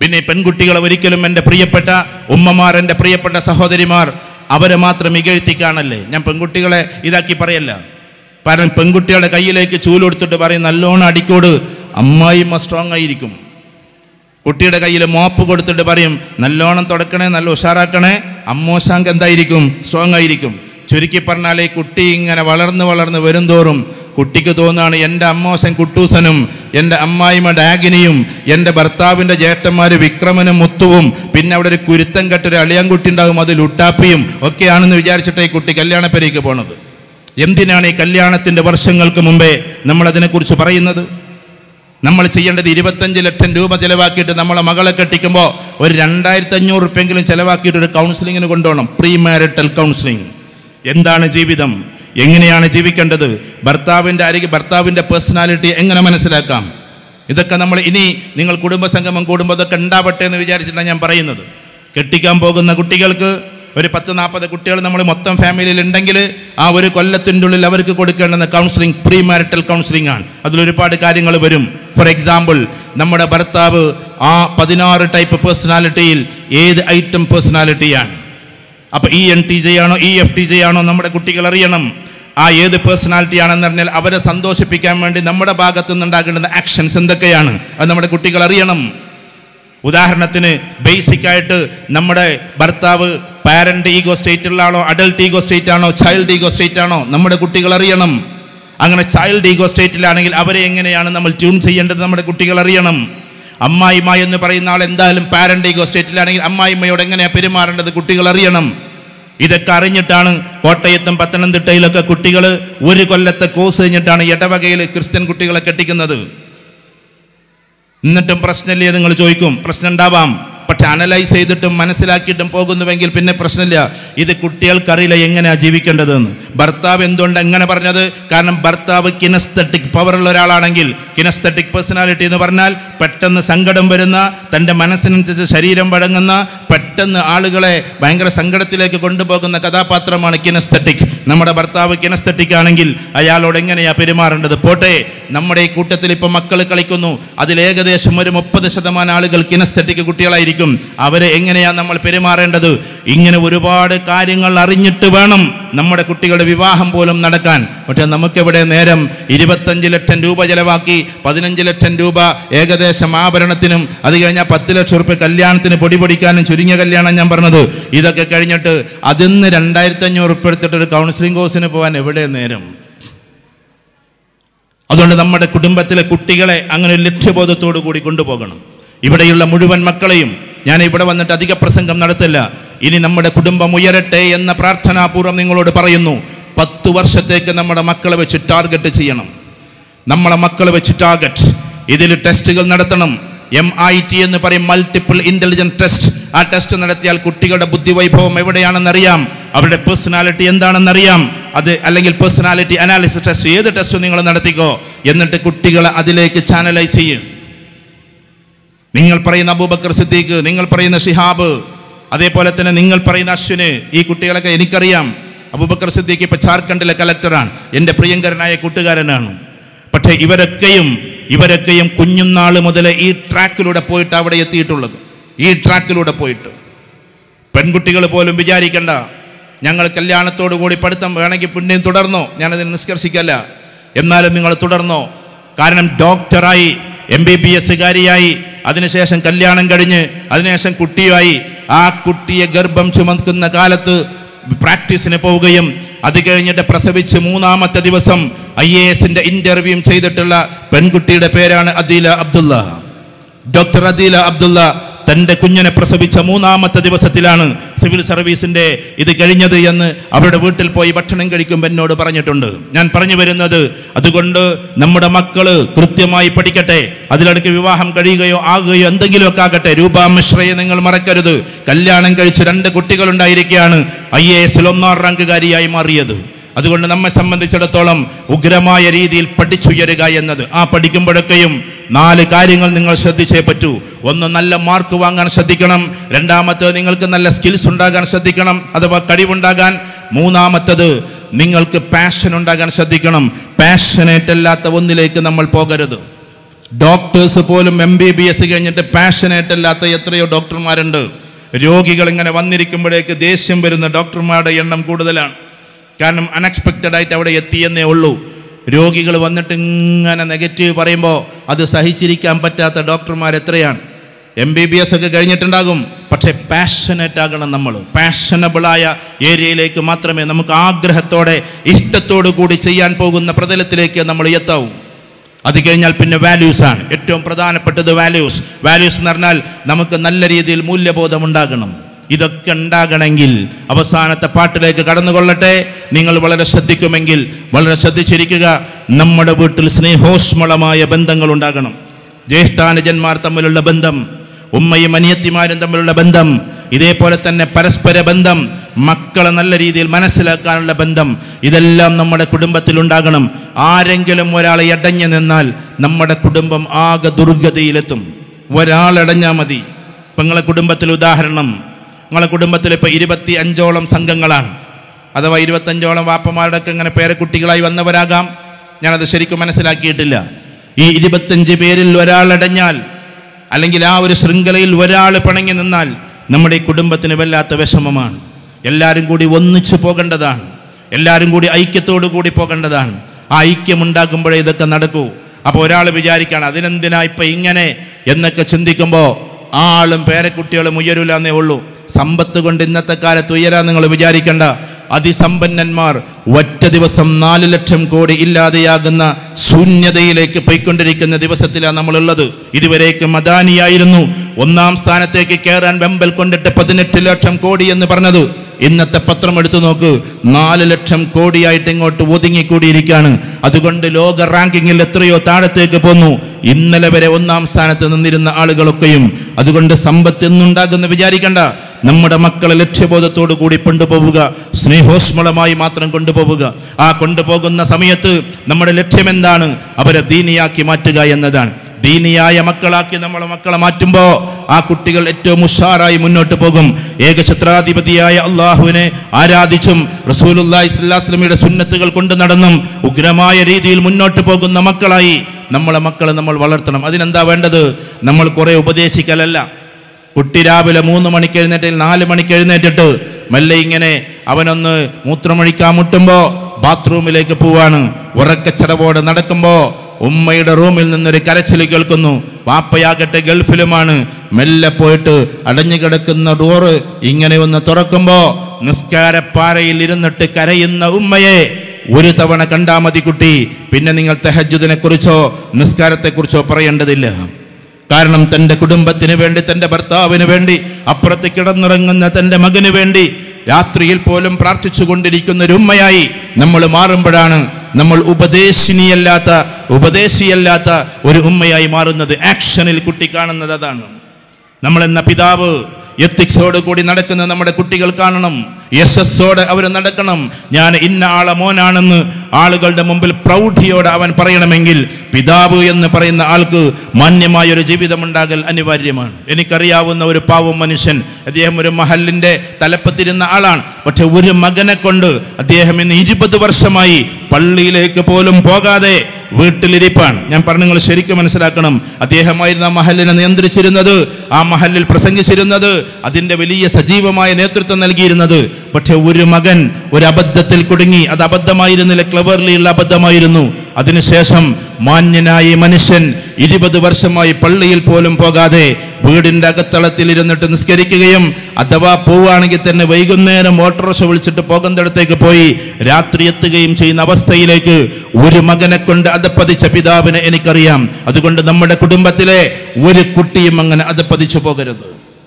പിന്നെ ഈ പെൺകുട്ടികളെ ഒരിക്കലും എൻ്റെ പ്രിയപ്പെട്ട ഉമ്മമാർ എൻ്റെ പ്രിയപ്പെട്ട സഹോദരിമാർ അവരെ മാത്രം ഇകഴ്ത്തി കാണല്ലേ ഞാൻ പെൺകുട്ടികളെ ഇതാക്കി പറയല്ല കാരണം പെൺകുട്ടികളുടെ കയ്യിലേക്ക് ചൂലെടുത്തിട്ട് പറയും നല്ലോണം അടിക്കോട് അമ്മായിമ്മ സ്ട്രോങ് ആയിരിക്കും കുട്ടിയുടെ കയ്യിൽ മോപ്പ് കൊടുത്തിട്ട് പറയും നല്ലോണം തുടക്കണേ നല്ല ഉഷാറാക്കണേ അമ്മോശാങ്ക് എന്തായിരിക്കും സ്ട്രോങ് ആയിരിക്കും ചുരുക്കി പറഞ്ഞാൽ ഈ കുട്ടി ഇങ്ങനെ വളർന്ന് വളർന്ന് വരുംതോറും കുട്ടിക്ക് തോന്നുകയാണ് എൻ്റെ അമ്മോശൻ കുട്ടൂസനും എൻ്റെ അമ്മായിമ്മ ഡാഗിനിയും എൻ്റെ ഭർത്താവിൻ്റെ ജേട്ടന്മാർ വിക്രമനും മുത്തുവും പിന്നെ അവിടെ ഒരു കുരുത്തം കെട്ടൊരു അളിയാൻകുട്ടി ഉണ്ടാകും അത് ലുട്ടാപ്പിയും ഒക്കെയാണെന്ന് വിചാരിച്ചിട്ട് ഈ കുട്ടി കല്യാണപ്പരയ്ക്ക് പോണത് എന്തിനാണ് ഈ കല്യാണത്തിൻ്റെ വർഷങ്ങൾക്ക് മുമ്പേ നമ്മൾ അതിനെക്കുറിച്ച് പറയുന്നത് നമ്മൾ ചെയ്യേണ്ടത് ഇരുപത്തഞ്ച് ലക്ഷം രൂപ ചിലവാക്കിയിട്ട് നമ്മളെ മകളെ കെട്ടിക്കുമ്പോൾ ഒരു രണ്ടായിരത്തി അഞ്ഞൂറ് റുപ്യെങ്കിലും ചിലവാക്കിയിട്ട് ഒരു കൗൺസിലിങ്ങിന് കൊണ്ടുപോകണം പ്രീ മാരിറ്റൽ കൗൺസിലിംഗ് എന്താണ് ജീവിതം എങ്ങനെയാണ് ജീവിക്കേണ്ടത് ഭർത്താവിൻ്റെ അരികെ ഭർത്താവിൻ്റെ പേഴ്സണാലിറ്റി എങ്ങനെ മനസ്സിലാക്കാം ഇതൊക്കെ നമ്മൾ ഇനി നിങ്ങൾ കുടുംബസംഗമം കൂടുമ്പോൾ ഇതൊക്കെ ഉണ്ടാവട്ടെ എന്ന് വിചാരിച്ചിട്ടാണ് ഞാൻ പറയുന്നത് കെട്ടിക്കാൻ പോകുന്ന കുട്ടികൾക്ക് ഒരു പത്ത് നാൽപ്പത് കുട്ടികൾ നമ്മൾ മൊത്തം ഫാമിലിയിൽ ഉണ്ടെങ്കിൽ ആ ഒരു കൊല്ലത്തിൻ്റെ ഉള്ളിൽ അവർക്ക് കൊടുക്കേണ്ടുന്ന കൗൺസിലിംഗ് പ്രീ മാരിറ്റൽ കൗൺസിലിംഗ് ആണ് അതിലൊരുപാട് കാര്യങ്ങൾ വരും ഫോർ എക്സാമ്പിൾ നമ്മുടെ ഭർത്താവ് ആ പതിനാറ് ടൈപ്പ് പേഴ്സണാലിറ്റിയിൽ ഏത് ഐറ്റം പേഴ്സണാലിറ്റിയാണ് അപ്പൊ ഇ എൻ ടി ജെ ആണോ ഇ എഫ് ടി ജെ ആണോ നമ്മുടെ കുട്ടികൾ അറിയണം ആ ഏത് പേഴ്സണാലിറ്റി ആണെന്ന് പറഞ്ഞാൽ അവരെ സന്തോഷിപ്പിക്കാൻ വേണ്ടി നമ്മുടെ ഭാഗത്തു നിന്നുണ്ടാകേണ്ടുന്ന ആക്ഷൻസ് എന്തൊക്കെയാണ് അത് നമ്മുടെ കുട്ടികൾ അറിയണം ഉദാഹരണത്തിന് ബേസിക് ആയിട്ട് നമ്മുടെ ഭർത്താവ് പാരന്റ് ഈഗോ സ്റ്റേറ്റുള്ള ആണോ അഡൽട്ട് ഈഗോ സ്റ്റേറ്റ് ആണോ ചൈൽഡ് ഈഗോ സ്റ്റേറ്റ് ആണോ നമ്മുടെ കുട്ടികൾ അറിയണം അങ്ങനെ ചൈൽഡ് ഈഗോ സ്റ്റേറ്റിലാണെങ്കിൽ അവരെ എങ്ങനെയാണ് നമ്മൾ ട്യൂൺ ചെയ്യേണ്ടത് നമ്മുടെ കുട്ടികൾ അറിയണം അമ്മായിമ്മ എന്ന് പറയുന്ന ആൾ എന്തായാലും പാരന്റ് ഈഗോ സ്റ്റേറ്റിലാണെങ്കിൽ അമ്മായിമ്മയോട് എങ്ങനെയാണ് പെരുമാറേണ്ടത് കുട്ടികൾ അറിയണം ഇതൊക്കെ അറിഞ്ഞിട്ടാണ് കോട്ടയത്തും പത്തനംതിട്ടയിലൊക്കെ കുട്ടികൾ ഒരു കൊല്ലത്തെ കോഴ്സ് കഴിഞ്ഞിട്ടാണ് ഇടവകയിൽ ക്രിസ്ത്യൻ കുട്ടികളെ കെട്ടിക്കുന്നത് എന്നിട്ടും പ്രശ്നമില്ലേ നിങ്ങൾ ചോദിക്കും പ്രശ്നം ഉണ്ടാവാം പക്ഷെ അനലൈസ് ചെയ്തിട്ടും മനസ്സിലാക്കിയിട്ടും പോകുന്നുവെങ്കിൽ പിന്നെ പ്രശ്നമില്ല ഇത് കുട്ടികൾക്കറിയില്ല എങ്ങനെയാ ജീവിക്കേണ്ടതെന്ന് ഭർത്താവ് എന്തുകൊണ്ട് എങ്ങനെ പറഞ്ഞത് കാരണം ഭർത്താവ് കിനസ്തറ്റിക് പവറുള്ള ഒരാളാണെങ്കിൽ കിനസ്തറ്റിക് പേഴ്സണാലിറ്റി എന്ന് പറഞ്ഞാൽ പെട്ടെന്ന് സങ്കടം വരുന്ന തൻ്റെ മനസ്സിനനുസരിച്ച് ശരീരം വഴങ്ങുന്ന പെട്ടെന്ന് ആളുകളെ ഭയങ്കര സങ്കടത്തിലേക്ക് കൊണ്ടുപോകുന്ന കഥാപാത്രമാണ് കിനസ്തറ്റിക് നമ്മുടെ ഭർത്താവ് കിനസ്തറ്റിക് ആണെങ്കിൽ അയാളോട് എങ്ങനെയാ പെരുമാറേണ്ടത് പോട്ടെ നമ്മുടെ ഈ കൂട്ടത്തിൽ ഇപ്പം മക്കൾ കളിക്കുന്നു അതിൽ ഏകദേശം ഒരു മുപ്പത് ശതമാനം ആളുകൾ കിനസ്തറ്റിക് കുട്ടികളായിരിക്കും അവരെ എങ്ങനെയാ നമ്മൾ പെരുമാറേണ്ടത് ഇങ്ങനെ ഒരുപാട് കാര്യങ്ങൾ അറിഞ്ഞിട്ട് വേണം നമ്മുടെ കുട്ടികളുടെ വിവാഹം പോലും നടക്കാൻ പക്ഷെ നമുക്കെവിടെ നേരം ഇരുപത്തഞ്ച് ലക്ഷം രൂപ ചെലവാക്കി പതിനഞ്ച് ലക്ഷം രൂപ ഏകദേശം ആഭരണത്തിനും അത് കഴിഞ്ഞാൽ പത്ത് ലക്ഷം റുപ്യ കല്യാണത്തിന് പൊടി പൊടിക്കാനും ചുരുങ്ങിയ കല്യാണം ഞാൻ പറഞ്ഞത് ഇതൊക്കെ കഴിഞ്ഞിട്ട് അതിന്ന് രണ്ടായിരത്തി അഞ്ഞൂറ് റുപ്യ എടുത്തിട്ട് ഒരു കൗൺസിലിംഗ് കോഴ്സിന് പോകാൻ എവിടെ നേരം അതുകൊണ്ട് നമ്മുടെ കുടുംബത്തിലെ കുട്ടികളെ അങ്ങനെ ഒരു ലക്ഷ്യബോധത്തോടു കൂടി കൊണ്ടുപോകണം ഇവിടെയുള്ള മുഴുവൻ മക്കളെയും ഞാൻ ഇവിടെ വന്നിട്ട് അധിക പ്രസംഗം നടത്തില്ല ഇനി നമ്മുടെ കുടുംബം ഉയരട്ടെ എന്ന പ്രാർത്ഥനാപൂർവ്വം നിങ്ങളോട് പറയുന്നു പത്ത് വർഷത്തേക്ക് നമ്മുടെ മക്കളെ വെച്ച് ടാർഗറ്റ് ചെയ്യണം നമ്മളെ മക്കളെ വെച്ച് ടാർഗറ്റ് ഇതിൽ ടെസ്റ്റുകൾ നടത്തണം എം ഐ ടി എന്ന് പറയും മൾട്ടിപ്പിൾ ഇന്റലിജന്റ് ടെസ്റ്റ് ആ ടെസ്റ്റ് നടത്തിയാൽ കുട്ടികളുടെ ബുദ്ധിവൈഭവം എവിടെയാണെന്നറിയാം അവരുടെ പേഴ്സണാലിറ്റി എന്താണെന്നറിയാം അത് അല്ലെങ്കിൽ പേഴ്സണാലിറ്റി അനാലിസിസ് ടെസ്റ്റ് ഏത് ടെസ്റ്റും നിങ്ങൾ നടത്തിക്കോ എന്നിട്ട് കുട്ടികളെ അതിലേക്ക് ചാനലൈസ് ചെയ്യും നിങ്ങൾ പറയുന്ന അബൂബക്കർ സിദ്ദീഖ് നിങ്ങൾ പറയുന്ന ഷിഹാബ് അതേപോലെ തന്നെ നിങ്ങൾ പറയുന്ന അശ്വിന് ഈ കുട്ടികളൊക്കെ എനിക്കറിയാം അബൂബക്കർ സിദ്ദീഖ് ഇപ്പൊ ജാർഖണ്ഡിലെ കലക്ടറാണ് എൻ്റെ പ്രിയങ്കരനായ കൂട്ടുകാരനാണ് പക്ഷേ ഇവരൊക്കെയും ഇവരൊക്കെയും കുഞ്ഞുനാൾ മുതൽ ഈ ട്രാക്കിലൂടെ പോയിട്ട് അവിടെ എത്തിയിട്ടുള്ളത് ഈ ട്രാക്കിലൂടെ പോയിട്ട് പെൺകുട്ടികൾ പോലും വിചാരിക്കണ്ട ഞങ്ങൾ കല്യാണത്തോടു കൂടി പഠിത്തം വേണമെങ്കിൽ പിന്നെയും തുടർന്നോ ഞാനതിന് നിഷ്കർഷിക്കല്ല എന്നാലും നിങ്ങൾ തുടർന്നോ കാരണം ഡോക്ടറായി എം ബി ബി എസ്സുകാരിയായി അതിനുശേഷം കല്യാണം കഴിഞ്ഞ് അതിനുശേഷം കുട്ടിയായി ആ കുട്ടിയെ ഗർഭം ചുമക്കുന്ന കാലത്ത് പ്രാക്ടീസിന് പോവുകയും അത് കഴിഞ്ഞിട്ട് പ്രസവിച്ച് മൂന്നാമത്തെ ദിവസം ഐ എ എസിന്റെ ഇന്റർവ്യൂ ചെയ്തിട്ടുള്ള പെൺകുട്ടിയുടെ പേരാണ് അദീല അബ്ദുള്ള ഡോക്ടർ അദീല അബ്ദുള്ള തൻ്റെ കുഞ്ഞിനെ പ്രസവിച്ച മൂന്നാമത്തെ ദിവസത്തിലാണ് സിവിൽ സർവീസിന്റെ ഇത് കഴിഞ്ഞത് എന്ന് അവരുടെ വീട്ടിൽ പോയി ഭക്ഷണം കഴിക്കുമ്പോൾ എന്നോട് പറഞ്ഞിട്ടുണ്ട് ഞാൻ പറഞ്ഞു വരുന്നത് അതുകൊണ്ട് നമ്മുടെ മക്കള് കൃത്യമായി പഠിക്കട്ടെ അതിലിടയ്ക്ക് വിവാഹം കഴിയുകയോ ആകുകയോ എന്തെങ്കിലുമൊക്കെ ആകട്ടെ രൂപ മിശ്രയെ നിങ്ങൾ മറക്കരുത് കല്യാണം കഴിച്ച് രണ്ട് കുട്ടികളുണ്ടായിരിക്കുകയാണ് ഐ എ എസിൽ ഒന്നാം റാങ്കുകാരിയായി മാറിയത് അതുകൊണ്ട് നമ്മെ സംബന്ധിച്ചിടത്തോളം ഉഗ്രമായ രീതിയിൽ പഠിച്ചുയരുക എന്നത് ആ പഠിക്കുമ്പോഴൊക്കെയും നാല് കാര്യങ്ങൾ നിങ്ങൾ ശ്രദ്ധിച്ചേ പറ്റൂ ഒന്ന് നല്ല മാർക്ക് വാങ്ങാൻ ശ്രദ്ധിക്കണം രണ്ടാമത്തേത് നിങ്ങൾക്ക് നല്ല സ്കിൽസ് ഉണ്ടാകാൻ ശ്രദ്ധിക്കണം അഥവാ കഴിവുണ്ടാകാൻ മൂന്നാമത്തത് നിങ്ങൾക്ക് പാഷൻ ഉണ്ടാകാൻ ശ്രദ്ധിക്കണം പാഷനേറ്റ് അല്ലാത്ത ഒന്നിലേക്ക് നമ്മൾ പോകരുത് ഡോക്ടേഴ്സ് പോലും എം ബി ബി എസ് കഴിഞ്ഞിട്ട് പാഷനേറ്റ് അല്ലാത്ത എത്രയോ ഡോക്ടർമാരുണ്ട് രോഗികൾ ഇങ്ങനെ വന്നിരിക്കുമ്പോഴേക്ക് ദേഷ്യം വരുന്ന ഡോക്ടർമാരുടെ എണ്ണം കൂടുതലാണ് കാരണം അൺഎക്സ്പെക്റ്റഡ് ആയിട്ട് അവിടെ എത്തിയെന്നേ ഉള്ളൂ രോഗികൾ വന്നിട്ട് ഇങ്ങനെ നെഗറ്റീവ് പറയുമ്പോൾ അത് സഹിച്ചിരിക്കാൻ പറ്റാത്ത ഡോക്ടർമാർ എത്രയാണ് എം ബി ബി എസ് ഒക്കെ കഴിഞ്ഞിട്ടുണ്ടാകും പക്ഷേ പാഷനറ്റ് ആകണം നമ്മൾ പാഷനബിളായ ഏരിയയിലേക്ക് മാത്രമേ നമുക്ക് ആഗ്രഹത്തോടെ ഇഷ്ടത്തോടു കൂടി ചെയ്യാൻ പോകുന്ന പ്രതലത്തിലേക്ക് നമ്മൾ എത്താവൂ അത് കഴിഞ്ഞാൽ പിന്നെ വാല്യൂസ് ആണ് ഏറ്റവും പ്രധാനപ്പെട്ടത് വാല്യൂസ് വാല്യൂസ് എന്ന് പറഞ്ഞാൽ നമുക്ക് നല്ല രീതിയിൽ മൂല്യബോധം ഉണ്ടാകണം ഇതൊക്കെ ഉണ്ടാകണമെങ്കിൽ അവസാനത്തെ പാട്ടിലേക്ക് കടന്നുകൊള്ളട്ടെ നിങ്ങൾ വളരെ ശ്രദ്ധിക്കുമെങ്കിൽ വളരെ ശ്രദ്ധിച്ചിരിക്കുക നമ്മുടെ വീട്ടിൽ സ്നേഹോഷ്മളമായ ബന്ധങ്ങൾ ഉണ്ടാകണം ജ്യേഷ്ഠാനുജന്മാർ തമ്മിലുള്ള ബന്ധം ഉമ്മയും അനിയത്തിമാരും തമ്മിലുള്ള ബന്ധം ഇതേപോലെ തന്നെ പരസ്പര ബന്ധം മക്കളെ നല്ല രീതിയിൽ മനസ്സിലാക്കാനുള്ള ബന്ധം ഇതെല്ലാം നമ്മുടെ കുടുംബത്തിൽ ഉണ്ടാകണം ആരെങ്കിലും ഒരാളെ ഇടഞ്ഞു നിന്നാൽ നമ്മുടെ കുടുംബം ആകെ ദുർഗതിയിലെത്തും ഒരാളടഞ്ഞാൽ മതി ഇപ്പം നിങ്ങളെ കുടുംബത്തിൽ ഉദാഹരണം നിങ്ങളെ കുടുംബത്തിൽ ഇപ്പോൾ ഇരുപത്തി അഞ്ചോളം സംഘങ്ങളാണ് അഥവാ ഇരുപത്തഞ്ചോളം വാപ്പമാരുടെ ഒക്കെ ഇങ്ങനെ പേരക്കുട്ടികളായി വന്നവരാകാം ഞാനത് ശരിക്കും മനസ്സിലാക്കിയിട്ടില്ല ഈ ഇരുപത്തഞ്ച് പേരിൽ ഒരാളടഞ്ഞാൽ അല്ലെങ്കിൽ ആ ഒരു ശൃംഖലയിൽ ഒരാൾ പിണങ്ങി നിന്നാൽ നമ്മുടെ ഈ കുടുംബത്തിന് വല്ലാത്ത വിഷമമാണ് എല്ലാവരും കൂടി ഒന്നിച്ചു പോകേണ്ടതാണ് എല്ലാവരും കൂടി ഐക്യത്തോടു കൂടി പോകേണ്ടതാണ് ആ ഐക്യമുണ്ടാക്കുമ്പോഴേ ഇതൊക്കെ നടക്കൂ അപ്പോൾ ഒരാൾ വിചാരിക്കാണ് അതിനെന്തിനാ ഇപ്പം ഇങ്ങനെ എന്നൊക്കെ ചിന്തിക്കുമ്പോൾ ആളും പേരക്കുട്ടികളും ഉയരൂല എന്നേ ഉള്ളൂ സമ്പത്ത് കൊണ്ട് ഇന്നത്തെ കാലത്ത് ഉയരാൻ നിങ്ങൾ വിചാരിക്കേണ്ട അതിസമ്പന്നന്മാർ ഒറ്റ ദിവസം നാല് ലക്ഷം കോടി ഇല്ലാതെയാകുന്ന ശൂന്യതയിലേക്ക് പോയിക്കൊണ്ടിരിക്കുന്ന ദിവസത്തിലാണ് നമ്മളുള്ളത് ഇതുവരേക്കും അദാനിയായിരുന്നു ഒന്നാം സ്ഥാനത്തേക്ക് കയറാൻ വെമ്പൽ കൊണ്ടിട്ട് പതിനെട്ട് ലക്ഷം കോടി എന്ന് പറഞ്ഞത് ഇന്നത്തെ പത്രം എടുത്തു നോക്ക് നാല് ലക്ഷം കോടിയായിട്ട് ഇങ്ങോട്ട് ഒതുങ്ങിക്കൂടിയിരിക്കുകയാണ് അതുകൊണ്ട് ലോക റാങ്കിങ്ങിൽ എത്രയോ താഴത്തേക്ക് പോന്നു ഇന്നലെ വരെ ഒന്നാം സ്ഥാനത്ത് നിന്നിരുന്ന ആളുകളൊക്കെയും അതുകൊണ്ട് സമ്പത്ത് എന്നുണ്ടാകുന്ന വിചാരിക്കണ്ട നമ്മുടെ മക്കളെ ലക്ഷ്യബോധത്തോടു കൂടി കൊണ്ടുപോവുക സ്നേഹോഷ്മളമായി മാത്രം കൊണ്ടുപോവുക ആ കൊണ്ടുപോകുന്ന സമയത്ത് നമ്മുടെ ലക്ഷ്യം എന്താണ് അവരെ ദീനിയാക്കി മാറ്റുക എന്നതാണ് ദീനിയായ മക്കളാക്കി നമ്മളെ മക്കളെ മാറ്റുമ്പോൾ ആ കുട്ടികൾ ഏറ്റവും ഉഷാറായി മുന്നോട്ട് പോകും ഏകഛത്രാധിപതിയായ അള്ളാഹുവിനെ ആരാധിച്ചും റസൂലുല്ലാഹി സ്വല്ലല്ലാഹു സുന്നത്തുകൾ കൊണ്ടു നടന്നും ഉഗ്രമായ രീതിയിൽ മുന്നോട്ട് പോകുന്ന മക്കളായി നമ്മളെ മക്കളെ നമ്മൾ വളർത്തണം അതിനെന്താ വേണ്ടത് നമ്മൾ കുറെ ഉപദേശിക്കലല്ല കുട്ടി രാവിലെ മൂന്ന് മണിക്ക് എഴുന്നേറ്റിൽ നാല് മണിക്ക് എഴുന്നേറ്റിട്ട് മെല്ലെ ഇങ്ങനെ അവനൊന്ന് മൂത്രമൊഴിക്കാൻ മുട്ടുമ്പോൾ ബാത്റൂമിലേക്ക് പോവാണ് ഉറക്കച്ചടവോടെ നടക്കുമ്പോൾ ഉമ്മയുടെ റൂമിൽ നിന്നൊരു കരച്ചിൽ കേൾക്കുന്നു വാപ്പയാകട്ടെ ഗൾഫിലുമാണ് മെല്ലെ പോയിട്ട് അടഞ്ഞു കിടക്കുന്ന ഡോറ് ഇങ്ങനെ ഒന്ന് തുറക്കുമ്പോൾ നിസ്കാരപ്പാറയിൽ ഇരുന്നിട്ട് കരയുന്ന ഉമ്മയെ ഒരു തവണ കണ്ടാ മതി കുട്ടി പിന്നെ നിങ്ങൾ തെഹജുദിനെ കുറിച്ചോ നിസ്കാരത്തെക്കുറിച്ചോ പറയേണ്ടതില്ല കാരണം തൻ്റെ കുടുംബത്തിന് വേണ്ടി തൻ്റെ ഭർത്താവിന് വേണ്ടി അപ്പുറത്ത് കിടന്നിറങ്ങുന്ന തൻ്റെ മകന് വേണ്ടി രാത്രിയിൽ പോലും പ്രാർത്ഥിച്ചു കൊണ്ടിരിക്കുന്ന ഒരു ഉമ്മയായി നമ്മൾ മാറുമ്പോഴാണ് നമ്മൾ ഉപദേശിനിയല്ലാത്ത ഉപദേശിയല്ലാത്ത ഒരു ഉമ്മയായി മാറുന്നത് ആക്ഷനിൽ കുട്ടി കാണുന്നത് അതാണ് നമ്മൾ എന്ന പിതാവ് എത്തിക്സോട് കൂടി നടക്കുന്ന നമ്മുടെ കുട്ടികൾ കാണണം യശസ്സോടെ അവർ നടക്കണം ഞാൻ ഇന്ന ആളെ മോനാണെന്ന് ആളുകളുടെ മുമ്പിൽ പ്രൗഢിയോടെ അവൻ പറയണമെങ്കിൽ പിതാവ് എന്ന് പറയുന്ന ആൾക്ക് മാന്യമായ ഒരു ജീവിതമുണ്ടാകൽ അനിവാര്യമാണ് എനിക്കറിയാവുന്ന ഒരു പാവം മനുഷ്യൻ അദ്ദേഹം ഒരു മഹലിൻ്റെ തലപ്പത്തിരുന്ന ആളാണ് പക്ഷെ ഒരു മകനെ കൊണ്ട് അദ്ദേഹം ഇന്ന് ഇരുപത് വർഷമായി പള്ളിയിലേക്ക് പോലും പോകാതെ വീട്ടിലിരിപ്പാണ് ഞാൻ പറഞ്ഞു നിങ്ങൾ ശരിക്കും മനസ്സിലാക്കണം അദ്ദേഹമായിരുന്നു ആ മഹലിനെ നിയന്ത്രിച്ചിരുന്നത് ആ മഹലിൽ പ്രസംഗിച്ചിരുന്നത് അതിൻ്റെ വലിയ സജീവമായ നേതൃത്വം നൽകിയിരുന്നത് പക്ഷെ ഒരു മകൻ ഒരു അബദ്ധത്തിൽ കുടുങ്ങി അത് അബദ്ധമായിരുന്നില്ല ക്ലവർലിയുള്ള അബദ്ധമായിരുന്നു അതിനുശേഷം മാന്യനായ ഈ മനുഷ്യൻ ഇരുപത് വർഷമായി പള്ളിയിൽ പോലും പോകാതെ വീടിൻ്റെ അകത്തളത്തിൽ ഇരുന്നിട്ട് നിസ്കരിക്കുകയും അഥവാ പോവുകയാണെങ്കിൽ തന്നെ വൈകുന്നേരം ഓട്ടോറിക്ഷ വിളിച്ചിട്ട് പോകുന്നിടത്തേക്ക് പോയി രാത്രി എത്തുകയും ചെയ്യുന്ന അവസ്ഥയിലേക്ക് ഒരു മകനെ കൊണ്ട് അതപ്പതിച്ച പിതാവിനെ എനിക്കറിയാം അതുകൊണ്ട് നമ്മുടെ കുടുംബത്തിലെ ഒരു കുട്ടിയും അങ്ങനെ അതപ്പതിച്ചു പോകരുത്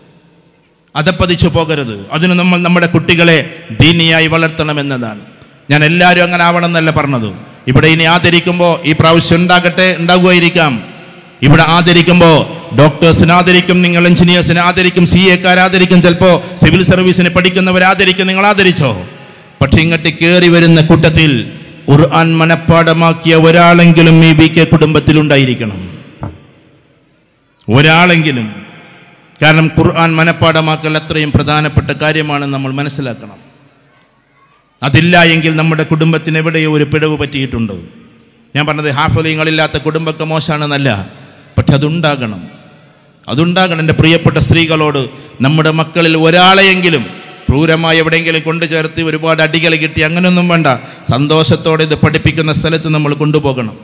അതപ്പതിച്ചു പോകരുത് അതിന് നമ്മൾ നമ്മുടെ കുട്ടികളെ ദീനിയായി വളർത്തണമെന്നതാണ് ഞാൻ എല്ലാവരും അങ്ങനെ ആവണം എന്നല്ല പറഞ്ഞത് ഇവിടെ ഇനി ആദരിക്കുമ്പോൾ ഈ പ്രാവശ്യം ഉണ്ടാകട്ടെ ഉണ്ടാകുമായിരിക്കാം ഇവിടെ ആദരിക്കുമ്പോൾ ഡോക്ടേഴ്സിനെ ആദരിക്കും നിങ്ങൾ എഞ്ചിനീയേഴ്സിനെ ആദരിക്കും സി എക്കാർ ആദരിക്കും ചിലപ്പോൾ സിവിൽ സർവീസിന് പഠിക്കുന്നവർ ആദരിക്കും നിങ്ങൾ ആദരിച്ചോ പക്ഷെ ഇങ്ങോട്ട് കയറി വരുന്ന കൂട്ടത്തിൽ ഖുർആൻ മനഃപ്പാടമാക്കിയ ഒരാളെങ്കിലും ഈ ബി കെ കുടുംബത്തിലുണ്ടായിരിക്കണം ഒരാളെങ്കിലും കാരണം ഖുർആൻ മനഃപ്പാടമാക്കൽ അത്രയും പ്രധാനപ്പെട്ട കാര്യമാണ് നമ്മൾ മനസ്സിലാക്കണം അതില്ല എങ്കിൽ നമ്മുടെ കുടുംബത്തിന് എവിടെയോ ഒരു പിഴവ് പറ്റിയിട്ടുണ്ട് ഞാൻ പറഞ്ഞത് ഹാഫലിങ്ങളില്ലാത്ത കുടുംബമൊക്കെ മോശമാണെന്നല്ല പക്ഷെ അതുണ്ടാകണം അതുണ്ടാകണം എൻ്റെ പ്രിയപ്പെട്ട സ്ത്രീകളോട് നമ്മുടെ മക്കളിൽ ഒരാളെയെങ്കിലും ക്രൂരമായി എവിടെയെങ്കിലും കൊണ്ടു ചേർത്ത് ഒരുപാട് അടികൾ കിട്ടി അങ്ങനെയൊന്നും വേണ്ട സന്തോഷത്തോടെ ഇത് പഠിപ്പിക്കുന്ന സ്ഥലത്ത് നമ്മൾ കൊണ്ടുപോകണം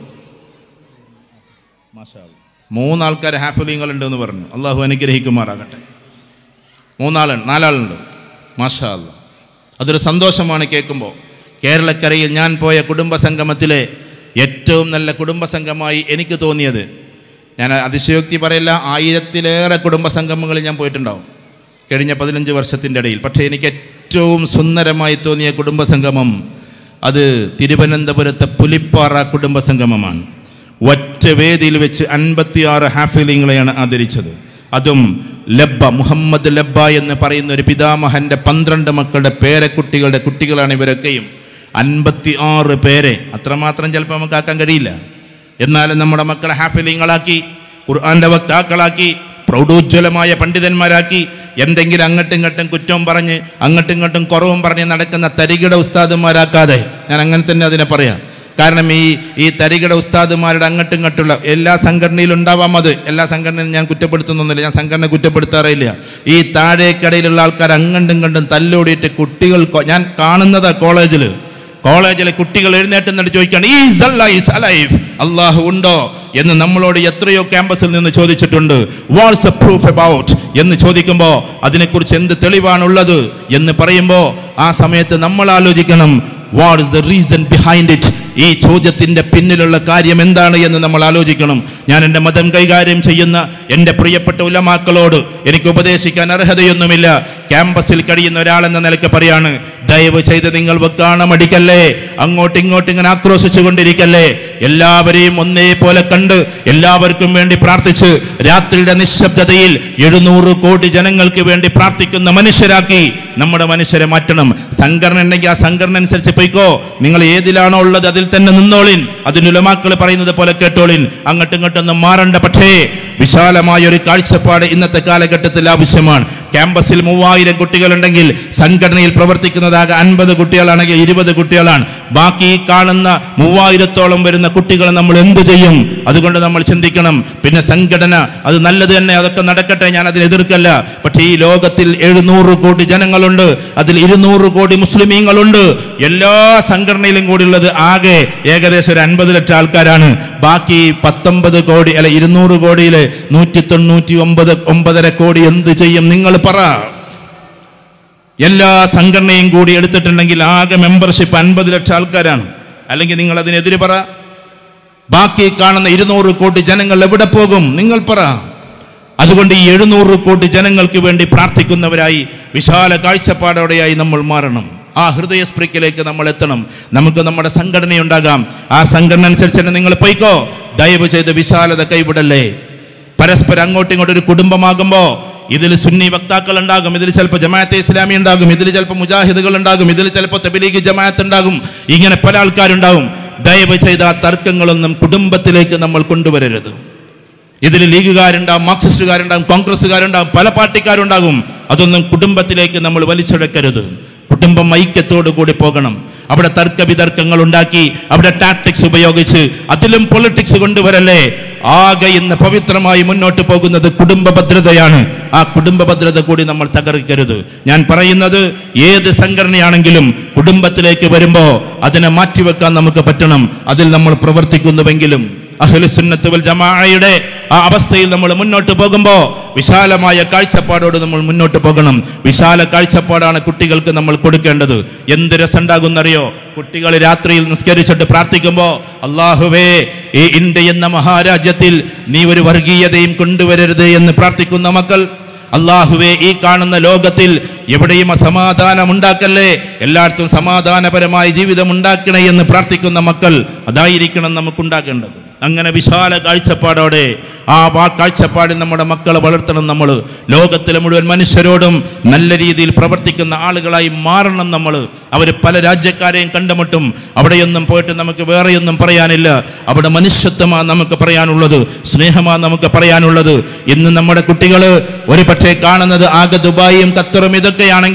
മൂന്നാൾക്കാർ ഹാഫലിങ്ങളുണ്ട് എന്ന് പറഞ്ഞു അള്ളാഹു അനുഗ്രഹിക്കുമാറാകട്ടെ മൂന്നാളുണ്ട് നാലാളുണ്ട് മാഷാ അല്ലാ അതൊരു സന്തോഷമാണ് കേൾക്കുമ്പോൾ കേരളക്കരയിൽ ഞാൻ പോയ കുടുംബ സംഗമത്തിലെ ഏറ്റവും നല്ല കുടുംബ സംഘമായി എനിക്ക് തോന്നിയത് ഞാൻ അതിശയോക്തി പറയില്ല ആയിരത്തിലേറെ കുടുംബ സംഗമങ്ങളിൽ ഞാൻ പോയിട്ടുണ്ടാവും കഴിഞ്ഞ പതിനഞ്ച് വർഷത്തിൻ്റെ ഇടയിൽ പക്ഷേ എനിക്ക് ഏറ്റവും സുന്ദരമായി തോന്നിയ കുടുംബ സംഗമം അത് തിരുവനന്തപുരത്തെ പുലിപ്പാറ കുടുംബ സംഗമമാണ് ഒറ്റ വേദിയിൽ വെച്ച് അൻപത്തിയാറ് ഹാഫിലിങ്ങളെയാണ് ആദരിച്ചത് അതും ലബ്ബ മുഹമ്മദ് ലബ്ബ എന്ന് പറയുന്ന ഒരു പിതാമഹന്റെ പന്ത്രണ്ട് മക്കളുടെ പേരക്കുട്ടികളുടെ കുട്ടികളാണ് ഇവരൊക്കെയും അൻപത്തി ആറ് പേരെ അത്രമാത്രം ചിലപ്പോൾ നമുക്ക് ആക്കാൻ കഴിയില്ല എന്നാലും നമ്മുടെ മക്കളെ ഹാഫിലിങ്ങളാക്കി ഖുർആന്റെ വക്താക്കളാക്കി പ്രൗഢോജ്വലമായ പണ്ഡിതന്മാരാക്കി എന്തെങ്കിലും അങ്ങോട്ടും ഇങ്ങോട്ടും കുറ്റവും പറഞ്ഞ് അങ്ങോട്ടും ഇങ്ങോട്ടും കുറവും പറഞ്ഞ് നടക്കുന്ന തരികിട ഉസ്താദുമാരാക്കാതെ ഞാൻ അങ്ങനെ തന്നെ അതിനെ പറയാം കാരണം ഈ ഈ തരികിട ഉസ്താദുമാരുടെ അങ്ങോട്ടും ഇങ്ങോട്ടുള്ള എല്ലാ സംഘടനയിലും ഉണ്ടാവാം അത് എല്ലാ സംഘടനയും ഞാൻ കുറ്റപ്പെടുത്തുന്നൊന്നുമില്ല ഞാൻ സംഘടന കുറ്റപ്പെടുത്താറില്ല ഈ താഴേക്കടയിലുള്ള ആൾക്കാർ അങ്ങോട്ടും ഇങ്ങോട്ടും തല്ലോടിയിട്ട് കുട്ടികൾ കൊ- ഞാൻ കാണുന്നതാ കോളേജിൽ കോളേജിലെ കുട്ടികൾ എഴുന്നേറ്റ് എന്നിട്ട് ചോദിക്കുകയാണ് ഈസ് അലൈസ് അലൈഫ് അള്ളാഹു ഉണ്ടോ എന്ന് നമ്മളോട് എത്രയോ ക്യാമ്പസിൽ നിന്ന് ചോദിച്ചിട്ടുണ്ട് വാട്സ് എ പ്രൂഫ് അബൌട്ട് എന്ന് ചോദിക്കുമ്പോൾ അതിനെക്കുറിച്ച് എന്ത് തെളിവാണുള്ളത് എന്ന് പറയുമ്പോൾ ആ സമയത്ത് നമ്മൾ ആലോചിക്കണം what is the reason behind it ഈ ചോദ്യത്തിന്റെ പിന്നിലുള്ള കാര്യം എന്താണ് എന്ന് നമ്മൾ ആലോചിക്കണം ഞാൻ എൻ്റെ മതം കൈകാര്യം ചെയ്യുന്ന എൻ്റെ പ്രിയപ്പെട്ട ഉലമാക്കളോട് എനിക്ക് ഉപദേശിക്കാൻ അർഹതയൊന്നുമില്ല ക്യാമ്പസിൽ കഴിയുന്ന ഒരാളെന്ന നിലയ്ക്ക് പറയാണ് ദയവ് ചെയ്ത് നിങ്ങൾ വെക്കാണമടിക്കല്ലേ അങ്ങോട്ടും ഇങ്ങോട്ടും ഇങ്ങനെ ആക്രോശിച്ചു കൊണ്ടിരിക്കല്ലേ എല്ലാവരെയും ഒന്നേപോലെ കണ്ട് എല്ലാവർക്കും വേണ്ടി പ്രാർത്ഥിച്ച് രാത്രിയുടെ നിശബ്ദതയിൽ എഴുന്നൂറ് കോടി ജനങ്ങൾക്ക് വേണ്ടി പ്രാർത്ഥിക്കുന്ന മനുഷ്യരാക്കി നമ്മുടെ മനുഷ്യരെ മാറ്റണം സംഘടന ഉണ്ടെങ്കിൽ ആ സംഘടന അനുസരിച്ച് പോയിക്കോ നിങ്ങൾ ഏതിലാണോ ഉള്ളത് അതിൽ തന്നെ നിന്നോളിൻ അതിനുലമാക്കൾ പറയുന്നത് പോലെ കേട്ടോളിൻ അങ്ങോട്ടും ഇങ്ങോട്ടൊന്നും മാറണ്ട പക്ഷേ വിശാലമായ ഒരു കാഴ്ചപ്പാട് ഇന്നത്തെ കാലഘട്ടത്തിൽ ആവശ്യമാണ് ക്യാമ്പസിൽ മൂവായിരം കുട്ടികളുണ്ടെങ്കിൽ സംഘടനയിൽ പ്രവർത്തിക്കുന്നതാകെ അൻപത് കുട്ടികളാണെങ്കിൽ ഇരുപത് കുട്ടികളാണ് ബാക്കി ഈ കാണുന്ന മൂവായിരത്തോളം വരുന്ന കുട്ടികളെ നമ്മൾ എന്ത് ചെയ്യും അതുകൊണ്ട് നമ്മൾ ചിന്തിക്കണം പിന്നെ സംഘടന അത് നല്ലത് തന്നെ അതൊക്കെ നടക്കട്ടെ ഞാൻ അതിന് എതിർക്കല്ല പക്ഷേ ഈ ലോകത്തിൽ എഴുന്നൂറ് കോടി ജനങ്ങളുണ്ട് അതിൽ ഇരുന്നൂറ് കോടി മുസ്ലിമീങ്ങളുണ്ട് എല്ലാ സംഘടനയിലും കൂടി ഉള്ളത് ആകെ ഏകദേശം ഒരു അൻപത് ലക്ഷം ആൾക്കാരാണ് ബാക്കി പത്തൊമ്പത് കോടി അല്ല ഇരുന്നൂറ് കോടിയില് നൂറ്റി തൊണ്ണൂറ്റി ഒമ്പത് ഒമ്പതര കോടി എന്ത് ചെയ്യും നിങ്ങൾ പറ എല്ലാ സംഘടനയും കൂടി എടുത്തിട്ടുണ്ടെങ്കിൽ ആകെ മെമ്പർഷിപ്പ് അൻപത് ലക്ഷം ആൾക്കാരാണ് അല്ലെങ്കിൽ നിങ്ങൾ അതിനെതിരെ പറ ബാക്കി കാണുന്ന ഇരുന്നൂറ് കോടി ജനങ്ങൾ എവിടെ പോകും നിങ്ങൾ പറ അതുകൊണ്ട് ഈ എഴുന്നൂറ് കോടി ജനങ്ങൾക്ക് വേണ്ടി പ്രാർത്ഥിക്കുന്നവരായി വിശാല കാഴ്ചപ്പാടോടെയായി നമ്മൾ മാറണം ആ ഹൃദയസ്പ്രിക്കിലേക്ക് നമ്മൾ എത്തണം നമുക്ക് നമ്മുടെ സംഘടനയുണ്ടാകാം ആ സംഘടന അനുസരിച്ച് തന്നെ നിങ്ങൾ പോയിക്കോ ദയവ് ചെയ്ത് വിശാലത കൈവിടല്ലേ പരസ്പരം അങ്ങോട്ടും ഇങ്ങോട്ടും ഒരു കുടുംബമാകുമ്പോൾ ഇതിൽ സുന്നി വക്താക്കൾ ഉണ്ടാകും ഇതിൽ ചിലപ്പോൾ ജമാഅത്തെ ഇസ്ലാമി ഉണ്ടാകും ഇതിൽ ചിലപ്പോൾ മുജാഹിദുകൾ ഉണ്ടാകും ഇതിൽ ചിലപ്പോൾ തബിലീഗ് ജമാഅത്ത് ഉണ്ടാകും ഇങ്ങനെ പല ആൾക്കാരുണ്ടാകും ദയവ് ചെയ്ത ആ തർക്കങ്ങളൊന്നും കുടുംബത്തിലേക്ക് നമ്മൾ കൊണ്ടുവരരുത് ഇതിൽ ലീഗുകാരുണ്ടാവും മാർക്സിസ്റ്റുകാരുണ്ടാവും കോൺഗ്രസ്സുകാരുണ്ടാവും പല പാർട്ടിക്കാരുണ്ടാകും അതൊന്നും കുടുംബത്തിലേക്ക് നമ്മൾ വലിച്ചെടുക്കരുത് കുടുംബം ഐക്യത്തോടു കൂടി പോകണം അവിടെ തർക്ക വിതർക്കങ്ങൾ ഉണ്ടാക്കി അവിടെ ടാക്ടിക്സ് ഉപയോഗിച്ച് അതിലും പൊളിറ്റിക്സ് കൊണ്ടുവരല്ലേ ആകെ ഇന്ന് പവിത്രമായി മുന്നോട്ട് പോകുന്നത് കുടുംബ ഭദ്രതയാണ് ആ കുടുംബ ഭദ്രത കൂടി നമ്മൾ തകർക്കരുത് ഞാൻ പറയുന്നത് ഏത് സംഘടനയാണെങ്കിലും കുടുംബത്തിലേക്ക് വരുമ്പോൾ അതിനെ മാറ്റിവെക്കാൻ നമുക്ക് പറ്റണം അതിൽ നമ്മൾ പ്രവർത്തിക്കുന്നുവെങ്കിലും അഹ്ലുസുന്നത്ത് വൽ ജമാഅയുടെ ആ അവസ്ഥയിൽ നമ്മൾ മുന്നോട്ട് പോകുമ്പോൾ വിശാലമായ കാഴ്ചപ്പാടോട് നമ്മൾ മുന്നോട്ട് പോകണം വിശാല കാഴ്ചപ്പാടാണ് കുട്ടികൾക്ക് നമ്മൾ കൊടുക്കേണ്ടത് എന്ത് രസമുണ്ടാകുന്നറിയോ കുട്ടികൾ രാത്രിയിൽ നിസ്കരിച്ചിട്ട് പ്രാർത്ഥിക്കുമ്പോൾ അള്ളാഹുവേ ഈ ഇന്ത്യ എന്ന മഹാരാജ്യത്തിൽ നീ ഒരു വർഗീയതയും കൊണ്ടുവരരുത് എന്ന് പ്രാർത്ഥിക്കുന്ന മക്കൾ അള്ളാഹുവെ ഈ കാണുന്ന ലോകത്തിൽ എവിടെയും അസമാധാനം ഉണ്ടാക്കല്ലേ എല്ലായിടത്തും സമാധാനപരമായ ജീവിതം ഉണ്ടാക്കണേ എന്ന് പ്രാർത്ഥിക്കുന്ന മക്കൾ അതായിരിക്കണം നമുക്കുണ്ടാക്കേണ്ടത് അങ്ങനെ വിശാല കാഴ്ചപ്പാടോടെ ആ വാ കാഴ്ചപ്പാടിൽ നമ്മുടെ മക്കളെ വളർത്തണം നമ്മൾ ലോകത്തിലെ മുഴുവൻ മനുഷ്യരോടും നല്ല രീതിയിൽ പ്രവർത്തിക്കുന്ന ആളുകളായി മാറണം നമ്മൾ അവർ പല രാജ്യക്കാരെയും കണ്ടുമുട്ടും അവിടെയൊന്നും പോയിട്ട് നമുക്ക് വേറെയൊന്നും പറയാനില്ല അവിടെ മനുഷ്യത്വമാണ് നമുക്ക് പറയാനുള്ളത് സ്നേഹമാണ് നമുക്ക് പറയാനുള്ളത് ഇന്ന് നമ്മുടെ കുട്ടികൾ ഒരു പക്ഷേ കാണുന്നത് ആകെ ദുബായും ഖത്തറും ഇതൊക്കെയാണെങ്കിൽ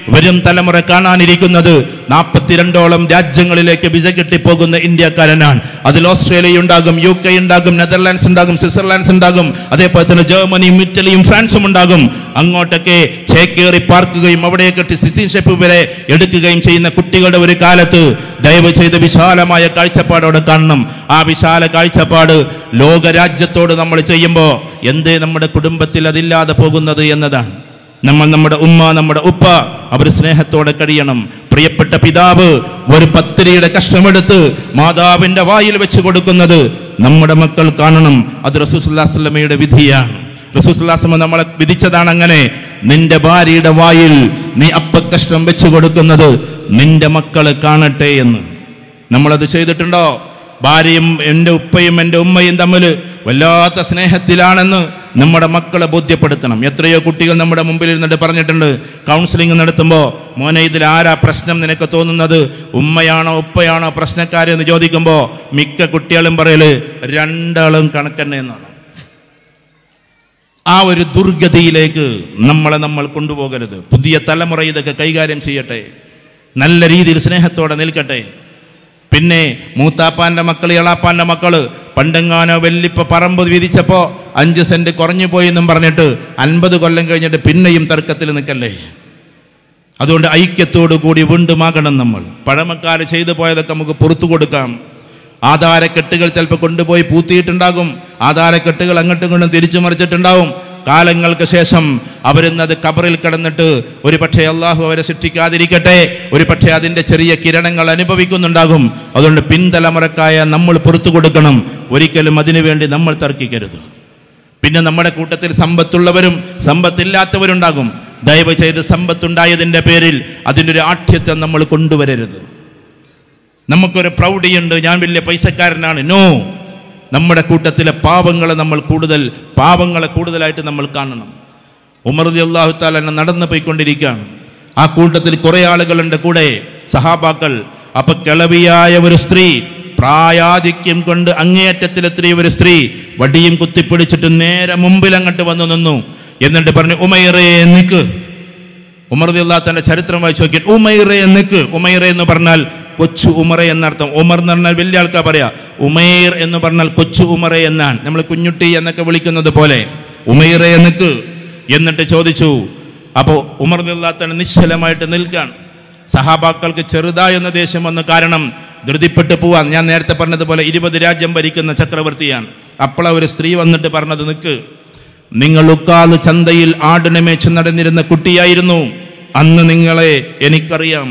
വരും തലമുറ കാണാനിരിക്കുന്നത് നാൽപ്പത്തിരണ്ടോളം രാജ്യങ്ങളിലേക്ക് വിസ കിട്ടിപ്പോകുന്ന ഇന്ത്യക്കാരനാണ് അതിൽ ഓസ്ട്രേലിയ ഉണ്ടാകും യു കെ ഉണ്ടാകും നെതർലാൻഡ്സ് ഉണ്ടാകും സ്വിറ്റ്സർലാൻഡ്സ് ഉണ്ടാകും അതേപോലെ തന്നെ ജർമ്മനിയും ഇറ്റലിയും ഫ്രാൻസും ഉണ്ടാകും അങ്ങോട്ടൊക്കെ ചേക്കേറി പാർക്കുകയും അവിടേക്ക് സിറ്റിസൺഷിപ്പ് വരെ എടുക്കുകയും ചെയ്യുന്ന കുട്ടികളുടെ ഒരു കാലത്ത് ദയവ് ചെയ്ത് വിശാലമായ കാഴ്ചപ്പാടോടെ കാണണം ആ വിശാല കാഴ്ചപ്പാട് ലോകരാജ്യത്തോട് നമ്മൾ ചെയ്യുമ്പോൾ എന്തേ നമ്മുടെ കുടുംബത്തിൽ അതില്ലാതെ പോകുന്നത് എന്നതാണ് നമ്മൾ നമ്മുടെ ഉമ്മ നമ്മുടെ ഉപ്പ അവർ സ്നേഹത്തോടെ കഴിയണം പ്രിയപ്പെട്ട പിതാവ് ഒരു പത്തിരിയുടെ കഷ്ണമെടുത്ത് മാതാവിന്റെ വായിൽ വെച്ച് കൊടുക്കുന്നത് നമ്മുടെ മക്കൾ കാണണം അത് റസൂസുല്ലാസ്ലമയുടെ വിധിയാണ് റസൂസുല്ലാസ്ലമ നമ്മളെ വിധിച്ചതാണ് അങ്ങനെ നിന്റെ ഭാര്യയുടെ വായിൽ നീ അപ്പക്കഷ്ണം വെച്ച് കൊടുക്കുന്നത് നിന്റെ മക്കള് കാണട്ടെ എന്ന് നമ്മളത് ചെയ്തിട്ടുണ്ടോ ഭാര്യയും എൻ്റെ ഉപ്പയും എൻ്റെ ഉമ്മയും തമ്മിൽ വല്ലാത്ത സ്നേഹത്തിലാണെന്ന് നമ്മുടെ മക്കളെ ബോധ്യപ്പെടുത്തണം എത്രയോ കുട്ടികൾ നമ്മുടെ മുമ്പിൽ ഇരുന്നിട്ട് പറഞ്ഞിട്ടുണ്ട് കൗൺസിലിംഗ് നടത്തുമ്പോൾ മോനെ ഇതിൽ ആരാ പ്രശ്നം നിനക്ക് തോന്നുന്നത് ഉമ്മയാണോ ഉപ്പയാണോ പ്രശ്നക്കാരെന്ന് ചോദിക്കുമ്പോൾ മിക്ക കുട്ടികളും പറയല് രണ്ടാളും കണക്കന്നെ എന്നാണ് ആ ഒരു ദുർഗതിയിലേക്ക് നമ്മളെ നമ്മൾ കൊണ്ടുപോകരുത് പുതിയ തലമുറ ഇതൊക്കെ കൈകാര്യം ചെയ്യട്ടെ നല്ല രീതിയിൽ സ്നേഹത്തോടെ നിൽക്കട്ടെ പിന്നെ മൂത്താപ്പാന്റെ മക്കൾ ഇളാപ്പാന്റെ മക്കള് പണ്ടെങ്ങാനോ വെല്ലിപ്പ പറമ്പ് വിധിച്ചപ്പോ അഞ്ച് സെന്റ് കുറഞ്ഞു പോയി എന്നും പറഞ്ഞിട്ട് അൻപത് കൊല്ലം കഴിഞ്ഞിട്ട് പിന്നെയും തർക്കത്തിൽ നിൽക്കല്ലേ അതുകൊണ്ട് ഐക്യത്തോടു കൂടി വീണ്ടുമാകണം നമ്മൾ പഴമക്കാർ ചെയ്തു പോയതൊക്കെ നമുക്ക് പുറത്തു കൊടുക്കാം ആധാരക്കെട്ടുകൾ ചിലപ്പോൾ കൊണ്ടുപോയി പൂത്തിയിട്ടുണ്ടാകും ആധാരക്കെട്ടുകൾ അങ്ങോട്ടും ഇങ്ങോട്ടും തിരിച്ചു മറിച്ചിട്ടുണ്ടാവും കാലങ്ങൾക്ക് ശേഷം അവരിന്നത് കബറിൽ കിടന്നിട്ട് ഒരു പക്ഷേ അള്ളാഹു അവരെ സൃഷ്ടിക്കാതിരിക്കട്ടെ ഒരു പക്ഷേ അതിൻ്റെ ചെറിയ കിരണങ്ങൾ അനുഭവിക്കുന്നുണ്ടാകും അതുകൊണ്ട് പിൻതലമുറക്കായ നമ്മൾ പുറത്തു കൊടുക്കണം ഒരിക്കലും അതിനുവേണ്ടി നമ്മൾ തർക്കിക്കരുത് പിന്നെ നമ്മുടെ കൂട്ടത്തിൽ സമ്പത്തുള്ളവരും സമ്പത്തില്ലാത്തവരുണ്ടാകും ദയവ് ചെയ്ത് സമ്പത്തുണ്ടായതിൻ്റെ പേരിൽ അതിൻ്റെ ഒരു ആഠ്യത്വം നമ്മൾ കൊണ്ടുവരരുത് നമുക്കൊരു പ്രൗഢിയുണ്ട് ഞാൻ വലിയ പൈസക്കാരനാണ് നോ നമ്മുടെ കൂട്ടത്തിലെ പാവങ്ങളെ നമ്മൾ കൂടുതൽ പാവങ്ങളെ കൂടുതലായിട്ട് നമ്മൾ കാണണം ഉമർദി അള്ളാഹു താല നടന്നു പോയിക്കൊണ്ടിരിക്കുകയാണ് ആ കൂട്ടത്തിൽ കുറേ ആളുകളുണ്ട് കൂടെ സഹാബാക്കൾ അപ്പൊ കിളവിയായ ഒരു സ്ത്രീ പ്രായാധിക്യം കൊണ്ട് അങ്ങേയറ്റത്തിലെത്തിയ ഒരു സ്ത്രീ വടിയും കുത്തിപ്പിടിച്ചിട്ട് നേരെ മുമ്പിൽ അങ്ങോട്ട് വന്നു നിന്നു എന്നിട്ട് പറഞ്ഞു ഉമൈറേ നിക്ക് ഉമർ തന്റെ ചരിത്രം വായിച്ചു നോക്കി ഉമൈറെ നിക്ക് ഉമൈറെ എന്ന് പറഞ്ഞാൽ കൊച്ചു ഉമറ എന്നർത്ഥം ഉമർ എന്ന് പറഞ്ഞാൽ വലിയ ആൾക്കാർ പറയാ ഉമൈർ എന്ന് പറഞ്ഞാൽ കൊച്ചു ഉമറ എന്നാണ് നമ്മൾ കുഞ്ഞുട്ടി എന്നൊക്കെ വിളിക്കുന്നത് പോലെ ഉമൈറെ നിക്ക് എന്നിട്ട് ചോദിച്ചു അപ്പോൾ ഉമർ തന്നെ നിശ്ചലമായിട്ട് നിൽക്കാൻ സഹാബാക്കൾക്ക് ചെറുതായെന്ന ദേഷ്യം വന്നു കാരണം ധൃതിപ്പെട്ട് പോവാൻ ഞാൻ നേരത്തെ പറഞ്ഞതുപോലെ ഇരുപത് രാജ്യം ഭരിക്കുന്ന ചക്രവർത്തിയാണ് അപ്പോൾ ഒരു സ്ത്രീ വന്നിട്ട് പറഞ്ഞത് നിൽക്ക് നിങ്ങൾ ഉക്കാല് ചന്തയിൽ ആടിനെ മേച്ച് നടന്നിരുന്ന കുട്ടിയായിരുന്നു അന്ന് നിങ്ങളെ എനിക്കറിയാം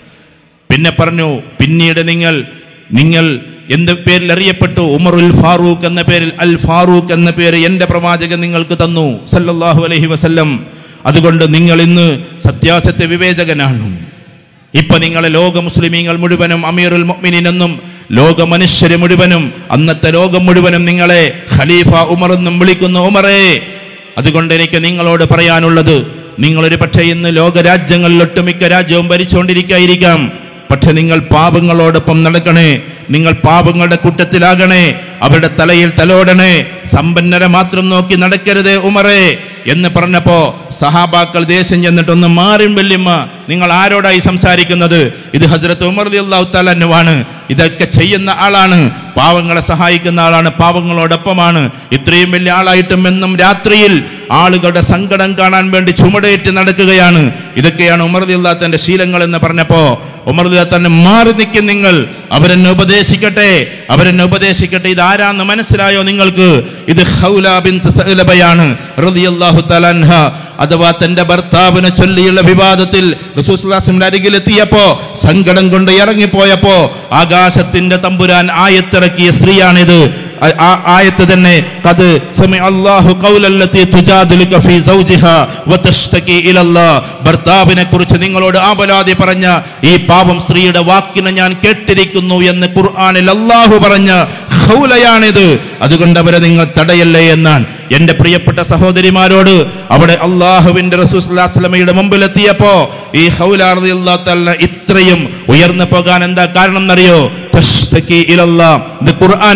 പിന്നെ പറഞ്ഞു പിന്നീട് നിങ്ങൾ നിങ്ങൾ എന്ത് പേരിൽ അറിയപ്പെട്ടു ഉമറുൽ ഫാറൂഖ് എന്ന പേരിൽ അൽ ഫാറൂഖ് എന്ന പേര് എൻ്റെ പ്രവാചകൻ നിങ്ങൾക്ക് തന്നു സല്ലല്ലാഹു അലൈഹി വസല്ലം അതുകൊണ്ട് നിങ്ങൾ ഇന്ന് സത്യാസത്യ വിവേചകനാണ് ഇപ്പൊ നിങ്ങളെ ലോക മുസ്ലിമീങ്ങൾ മുഴുവനും അമീറുൽ മുഅ്മിനീൻ എന്നും ലോക മനുഷ്യര് മുഴുവനും അന്നത്തെ ലോകം മുഴുവനും നിങ്ങളെ ഖലീഫ ഉമർ എന്നും വിളിക്കുന്നു ഉമറേ അതുകൊണ്ട് എനിക്ക് നിങ്ങളോട് പറയാനുള്ളത് നിങ്ങൾ ഒരു പക്ഷേ ഇന്ന് ലോക രാജ്യങ്ങളിൽ ഒട്ടുമിക്ക രാജ്യവും ഭരിച്ചുകൊണ്ടിരിക്കായിരിക്കാം പക്ഷെ നിങ്ങൾ പാപങ്ങളോടൊപ്പം നടക്കണേ നിങ്ങൾ പാപങ്ങളുടെ കൂട്ടത്തിലാകണേ അവരുടെ തലയിൽ തലോടണേ സമ്പന്നരെ മാത്രം നോക്കി നടക്കരുതേ ഉമറേ എന്ന് പറഞ്ഞപ്പോ സഹാബാക്കൾ ദേശം ചെന്നിട്ടൊന്ന് മാറിൻ വല്യമ്മ നിങ്ങൾ ആരോടായി സംസാരിക്കുന്നത് ഇത് ഹസ്രത്ത് ഉമർ അള്ളാഹു താലാനുവാണ് ഇതൊക്കെ ചെയ്യുന്ന ആളാണ് പാവങ്ങളെ സഹായിക്കുന്ന ആളാണ് പാവങ്ങളോടൊപ്പമാണ് ഇത്രയും വലിയ ആളായിട്ടും എന്നും രാത്രിയിൽ ആളുകളുടെ സങ്കടം കാണാൻ വേണ്ടി ചുമടേറ്റ് നടക്കുകയാണ് ഇതൊക്കെയാണ് ഉമർ അള്ളാഹത്തിന്റെ ശീലങ്ങൾ എന്ന് പറഞ്ഞപ്പോ ഉമർ തന്നെ മാറി നിൽക്കും നിങ്ങൾ അവരെന്നെ ഉപദേശിക്കട്ടെ അവരെന്നെ ഉപദേശിക്കട്ടെ ഇത് ആരാന്ന് മനസ്സിലായോ നിങ്ങൾക്ക് ഇത് ഖൗല ബിൻത് സഅലബയാണ് റളിയല്ലാഹു തആല അൻഹ അഥവാ തന്റെ ഭർത്താവിനെ ചൊല്ലിയുള്ള വിവാദത്തിൽ റസൂസ്ലാസിന്റെ അരികിലെത്തിയപ്പോ സങ്കടം കൊണ്ട് ഇറങ്ങിപ്പോയപ്പോ ആകാശത്തിന്റെ തമ്പുരാൻ ആയത്തിറക്കിയ സ്ത്രീയാണിത് ആ- ആ ആയത്ത് തന്നെ കത് സമി അല്ലാഹു ഖൗലല്ലത്തി തുജാദിലുക ഫീ സൗജിഹാ വതഷ്തകി ഇലല്ലാഹ് ഭർത്താവിനെ കുറിച്ച് നിങ്ങളോട് ആപലാതി പറഞ്ഞ ഈ പാവം സ്ത്രീയുടെ വാക്കിനെ ഞാൻ കേട്ടിരിക്കുന്നു എന്ന് ഖുർആനിൽ അല്ലാഹു പറഞ്ഞ ഖൗലയാണിത് അതുകൊണ്ട് അവരെ നിങ്ങൾ തടയല്ലേ എന്നാണ് എൻ്റെ പ്രിയപ്പെട്ട സഹോദരിമാരോട് അവിടെ അള്ളാഹുവിൻ്റെ റസൂസ്ലാസ്ലമയുടെ മുമ്പിലെത്തിയപ്പോ ഈ ഹൗലാർദി അള്ളാഹ് ഇത്രയും ഉയർന്നു പോകാൻ എന്താ കാരണം എന്നറിയോ തഷ്തകി ഇലല്ലാ. ഇത് ഖുർആനാണ്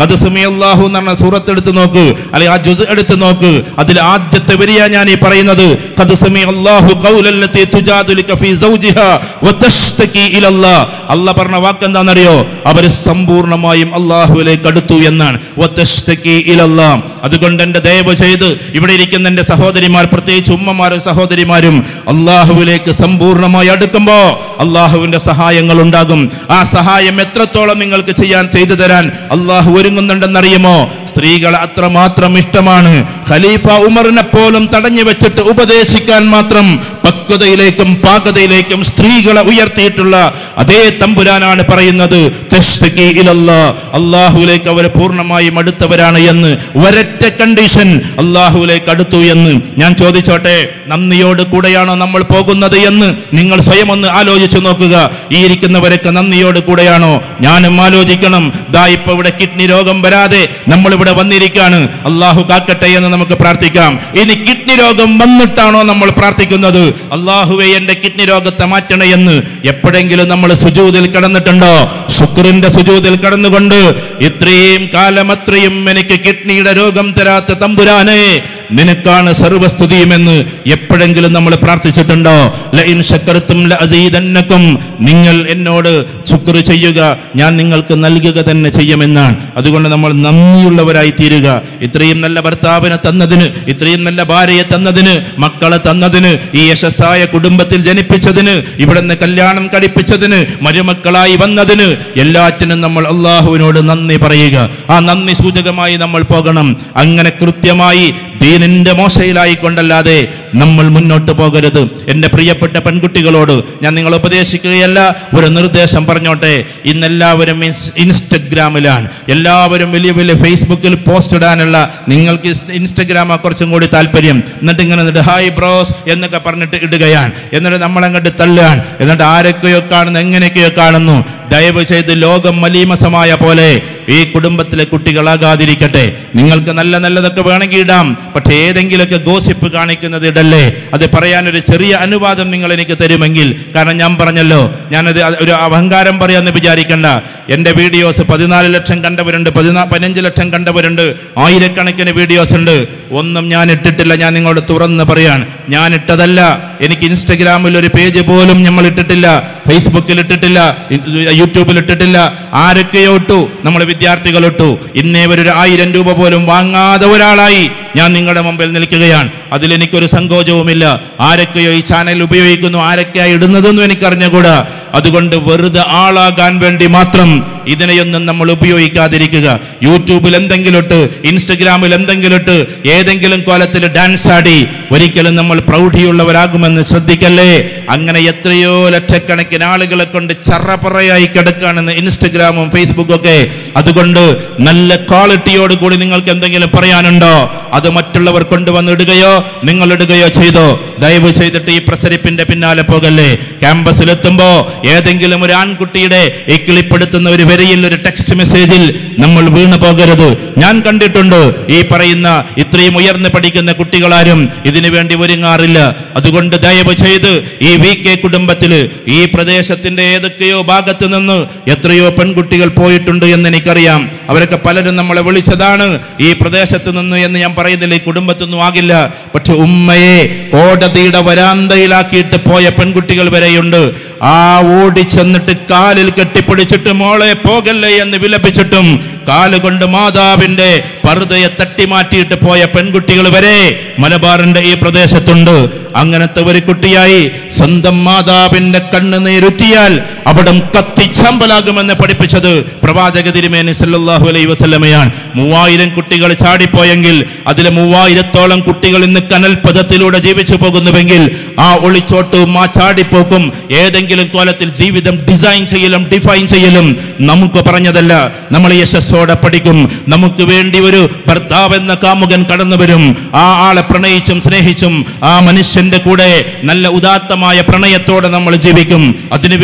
കത് അള്ളാഹു എന്ന് പറഞ്ഞ സൂറത്ത് എടുത്ത് നോക്ക് അല്ലെങ്കിൽ ആ ജുസ് എടുത്ത് നോക്ക് അതിൽ ആദ്യത്തെ വരിയ ഞാൻ ഈ പറയുന്നത് കത് അള്ളാഹു ഖൗലല്ലത്തി തുജാദിലുക ഫീ സൗജിഹാ വതഷ്തകി ഇലല്ലാ അല്ലാഹ് പറഞ്ഞ വാക്ക് എന്താണെന്നറിയോ അവർ സമ്പൂർണ്ണമായും അള്ളാഹുവിലേക്ക് അടുത്തു എന്നാണ് വതഷ്തകി ഇലല്ലാ അതുകൊണ്ട് എൻ്റെ ദയവ് ചെയ്ത് ഇവിടെ ഇരിക്കുന്ന എൻ്റെ സഹോദരിമാർ പ്രത്യേകിച്ച് ഉമ്മമാരും സഹോദരിമാരും അള്ളാഹുവിലേക്ക് സമ്പൂർണ്ണമായി അടുക്കുമ്പോ അള്ളാഹുവിന്റെ സഹായങ്ങൾ ഉണ്ടാകും ആ സഹായം എത്രത്തോളം നിങ്ങൾക്ക് ചെയ്യാൻ ചെയ്തു തരാൻ അള്ളാഹു ഒരുങ്ങുന്നുണ്ടെന്നറിയുമോ സ്ത്രീകളെ അത്രമാത്രം ഇഷ്ടമാണ് ഖലീഫ ഉമറിനെ പോലും തടഞ്ഞു വെച്ചിട്ട് ഉപദേശിക്കാൻ മാത്രം പക്വതയിലേക്കും പാകതയിലേക്കും സ്ത്രീകളെ ഉയർത്തിയിട്ടുള്ള അതേ തമ്പുരാനാണ് പറയുന്നത് തഷ്തകി ഇലല്ലാ. അള്ളാഹുവിലേക്ക് അവർ പൂർണ്ണമായും അടുത്തവരാണ് എന്ന് ഒരൊറ്റ കണ്ടീഷൻ അള്ളാഹുവിലേക്ക് അടുത്തു എന്ന് ഞാൻ ചോദിച്ചോട്ടെ നന്ദിയോട് കൂടെയാണോ നമ്മൾ പോകുന്നത് എന്ന് നിങ്ങൾ സ്വയം ഒന്ന് ആലോചിച്ചു നോക്കുക ഈ ഇരിക്കുന്നവരൊക്കെ നന്ദിയോട് കൂടെയാണോ ഞാനും ആലോചിക്കണം ദാ ഇപ്പൊ ഇവിടെ കിഡ്നി രോഗം വരാതെ നമ്മൾ ഇവിടെ വന്നിരിക്കാണ് അള്ളാഹു കാക്കട്ടെ എന്ന് നമുക്ക് പ്രാർത്ഥിക്കാം ഇനി കിഡ്നി രോഗം വന്നിട്ടാണോ നമ്മൾ പ്രാർത്ഥിക്കുന്നത് അള്ളാഹുവെ എന്റെ കിഡ്നി രോഗത്തെ മാറ്റണേ എന്ന് എപ്പോഴെങ്കിലും നമ്മൾ സുജൂതിൽ കിടന്നിട്ടുണ്ടോ ശുക്രിന്റെ സുജൂതിൽ കിടന്നുകൊണ്ട് ഇത്രയും കാലം അത്രയും എനിക്ക് കിഡ്നിയുടെ രോഗം തരാത്ത തമ്പുരാനെ നിനക്കാണ് സർവസ്തുതിയുമെന്ന് എപ്പോഴെങ്കിലും നമ്മൾ പ്രാർത്ഥിച്ചിട്ടുണ്ടോ ലഇൻ ശക്കർത്തും ലഅസീദന്നക്കും നിങ്ങൾ എന്നോട് ശുക്ർ ചെയ്യുക ഞാൻ നിങ്ങൾക്ക് നൽകുക തന്നെ ചെയ്യുമെന്നാണ് അതുകൊണ്ട് നമ്മൾ നന്ദിയുള്ളവരായി തീരുക ഇത്രയും നല്ല ഭർത്താവിനെ തന്നതിന് ഇത്രയും നല്ല ഭാര്യയെ തന്നതിന് മക്കളെ തന്നതിന് ഈ യശസ്സായ കുടുംബത്തിൽ ജനിപ്പിച്ചതിന് ഇവിടുന്ന് കല്യാണം കഴിപ്പിച്ചതിന് മരുമക്കളായി വന്നതിന് എല്ലാറ്റിനും നമ്മൾ അള്ളാഹുവിനോട് നന്ദി പറയുക ആ നന്ദി സൂചകമായി നമ്മൾ പോകണം അങ്ങനെ കൃത്യമായി ദീനിന്റെ മോശയിലായി കൊണ്ടല്ലാതെ നമ്മൾ മുന്നോട്ട് പോകരുത് എൻ്റെ പ്രിയപ്പെട്ട പെൺകുട്ടികളോട് ഞാൻ നിങ്ങൾ ഉപദേശിക്കുകയല്ല ഒരു നിർദ്ദേശം പറഞ്ഞോട്ടെ ഇന്നെല്ലാവരും ഇൻസ്- ഇൻസ്റ്റഗ്രാമിലാണ് എല്ലാവരും വലിയ വലിയ ഫേസ്ബുക്കിൽ പോസ്റ്റ് ഇടാനുള്ള നിങ്ങൾക്ക് ഇൻസ്- ഇൻസ്റ്റഗ്രാമാ കുറച്ചും കൂടി താല്പര്യം എന്നിട്ട് ഇങ്ങനെ എന്നിട്ട് ഹായ് ബ്രോസ് എന്നൊക്കെ പറഞ്ഞിട്ട് ഇടുകയാണ് എന്നിട്ട് നമ്മളങ്ങോട്ട് തള്ളുകയാണ് എന്നിട്ട് ആരൊക്കെയോ കാണുന്നു എങ്ങനെയൊക്കെയോ കാണുന്നു ദയവ് ചെയ്ത് ലോകം മലീമസമായ പോലെ ഈ കുടുംബത്തിലെ കുട്ടികളാകാതിരിക്കട്ടെ നിങ്ങൾക്ക് നല്ല നല്ലതൊക്കെ വേണമെങ്കിൽ ഇടാം പക്ഷേ ഏതെങ്കിലുമൊക്കെ ഗോസിപ്പ് കാണിക്കുന്നത് ഇടല്ലേ അത് പറയാൻ ഒരു ചെറിയ അനുവാദം നിങ്ങൾ എനിക്ക് തരുമെങ്കിൽ കാരണം ഞാൻ പറഞ്ഞല്ലോ ഞാനത് അത് ഒരു അഹങ്കാരം പറയാന്ന് വിചാരിക്കണ്ട എൻ്റെ വീഡിയോസ് പതിനാല് ലക്ഷം കണ്ടവരുണ്ട് പതിനാ പതിനഞ്ച് ലക്ഷം കണ്ടവരുണ്ട് ആയിരക്കണക്കിന് വീഡിയോസ് ഉണ്ട് ഒന്നും ഞാൻ ഇട്ടിട്ടില്ല ഞാൻ നിങ്ങളോട് തുറന്ന് പറയാണ് ഞാൻ ഇട്ടതല്ല എനിക്ക് ഇൻസ്റ്റഗ്രാമിൽ ഒരു പേജ് പോലും നമ്മൾ ഇട്ടിട്ടില്ല ഫേസ്ബുക്കിൽ ഇട്ടിട്ടില്ല യൂട്യൂബിൽ ഇട്ടിട്ടില്ല ആരൊക്കെയോ ഇട്ടു നമ്മൾ വിദ്യാർത്ഥികൾ ഇട്ടു ഇന്നേ വരെ ഒരു ആയിരം രൂപ പോലും വാങ്ങാതെ ഒരാളായി ഞാൻ നിങ്ങളുടെ മുമ്പിൽ നിൽക്കുകയാണ് അതിലെനിക്കൊരു സങ്കോചവുമില്ല ആരൊക്കെയോ ഈ ചാനൽ ഉപയോഗിക്കുന്നു ആരൊക്കെയാ ഇടുന്നതെന്നും എനിക്കറിഞ്ഞുകൂടാ അതുകൊണ്ട് വെറുതെ ആളാകാൻ വേണ്ടി മാത്രം ഇതിനെയൊന്നും നമ്മൾ ഉപയോഗിക്കാതിരിക്കുക യൂട്യൂബിൽ എന്തെങ്കിലും ഇട്ട് ഇൻസ്റ്റഗ്രാമിൽ എന്തെങ്കിലും ഇട്ട് ഏതെങ്കിലും കോലത്തിൽ ഡാൻസ് ആടി ഒരിക്കലും നമ്മൾ പ്രൗഢിയുള്ളവരാകുമെന്ന് ശ്രദ്ധിക്കല്ലേ അങ്ങനെ എത്രയോ ലക്ഷക്കണക്കിന് ആളുകളെ കൊണ്ട് ചറപറയായി കിടക്കുകയാണെന്ന് ഇൻസ്റ്റഗ്രാമും ഫേസ്ബുക്കും ഒക്കെ അതുകൊണ്ട് നല്ല ക്വാളിറ്റിയോട് കൂടി നിങ്ങൾക്ക് എന്തെങ്കിലും പറയാനുണ്ടോ അത് മറ്റുള്ളവർ കൊണ്ടുവന്ന് ഇടുകയോ നിങ്ങൾ ഇടുകയോ ചെയ്തോ ദയവ് ചെയ്തിട്ട് ഈ പ്രസരിപ്പിന്റെ പിന്നാലെ പോകല്ലേ ക്യാമ്പസിലെത്തുമ്പോ ഏതെങ്കിലും ഒരു ആൺകുട്ടിയുടെ ഈ കിളിപ്പെടുത്തുന്ന ഒരു വരിയിൽ ഒരു ടെക്സ്റ്റ് മെസ്സേജിൽ നമ്മൾ വീണു പോകരുത് ഞാൻ കണ്ടിട്ടുണ്ട് ഈ പറയുന്ന ഇത്രയും ഉയർന്ന് പഠിക്കുന്ന കുട്ടികളാരും ഇതിനു വേണ്ടി ഒരുങ്ങാറില്ല അതുകൊണ്ട് ദയവ് ചെയ്ത് ഈ വി കെ കുടുംബത്തിൽ ഈ പ്രദേശത്തിന്റെ ഏതൊക്കെയോ ഭാഗത്ത് നിന്ന് എത്രയോ പെൺകുട്ടികൾ പോയിട്ടുണ്ട് എന്ന് എനിക്കറിയാം അവരൊക്കെ പലരും നമ്മളെ വിളിച്ചതാണ് ഈ പ്രദേശത്ത് നിന്ന് എന്ന് ഞാൻ പറയുന്നില്ല ഈ കുടുംബത്തൊന്നും ആകില്ല പക്ഷെ ഉമ്മയെ കോടതിയുടെ വരാന്തയിലാക്കിയിട്ട് പോയ പെൺകുട്ടികൾ വരെയുണ്ട് ആ ഓടിച്ചെന്നിട്ട് കാലിൽ കെട്ടിപ്പിടിച്ചിട്ട് മോളെ പോകല്ലേ എന്ന് വിലപിച്ചിട്ടും കാലുകൊണ്ട് മാതാവിന്റെ പർദ്ദയെ തട്ടിമാറ്റിയിട്ട് പോയ പെൺകുട്ടികൾ വരെ മലബാറിന്റെ ഈ പ്രദേശത്തുണ്ട് അങ്ങനത്തെ ഒരു കുട്ടിയായി സ്വന്തം മാതാവിന്റെ കണ്ണ് നീരുറ്റിയാൽ അവിടം കത്തിച്ചമ്പലാകുമെന്ന് പഠിപ്പിച്ചത് പ്രവാചക തിരുമേനി സല്ലല്ലാഹു അലൈഹി വസല്ലമയാണ് മൂവായിരം കുട്ടികൾ ചാടിപ്പോയെങ്കിൽ അതിലെ മൂവായിരത്തോളം കുട്ടികൾ ഇന്ന് കനൽ പദത്തിലൂടെ ജീവിച്ചു പോകുന്നുവെങ്കിൽ ആ ഒളിച്ചോട്ടും ആ ചാടിപ്പോക്കും ഏതെങ്കിലും കോലത്തിൽ ജീവിതം ഡിസൈൻ ചെയ്യലും ഡിഫൈൻ ചെയ്യലും നമുക്ക് പറഞ്ഞതല്ല നമ്മൾ യശസ്സോടെ പഠിക്കും നമുക്ക് വേണ്ടി ഒരു ഭർത്താവ് എന്ന കാമുകൻ കടന്നു വരും ആ ആളെ പ്രണയിച്ചും സ്നേഹിച്ചും ആ മനുഷ്യന്റെ കൂടെ നല്ല ഉദാത്തമായ പ്രണയത്തോടെ നമ്മൾ ജീവിക്കും അതിനുവേണ്ടി നമ്മൾ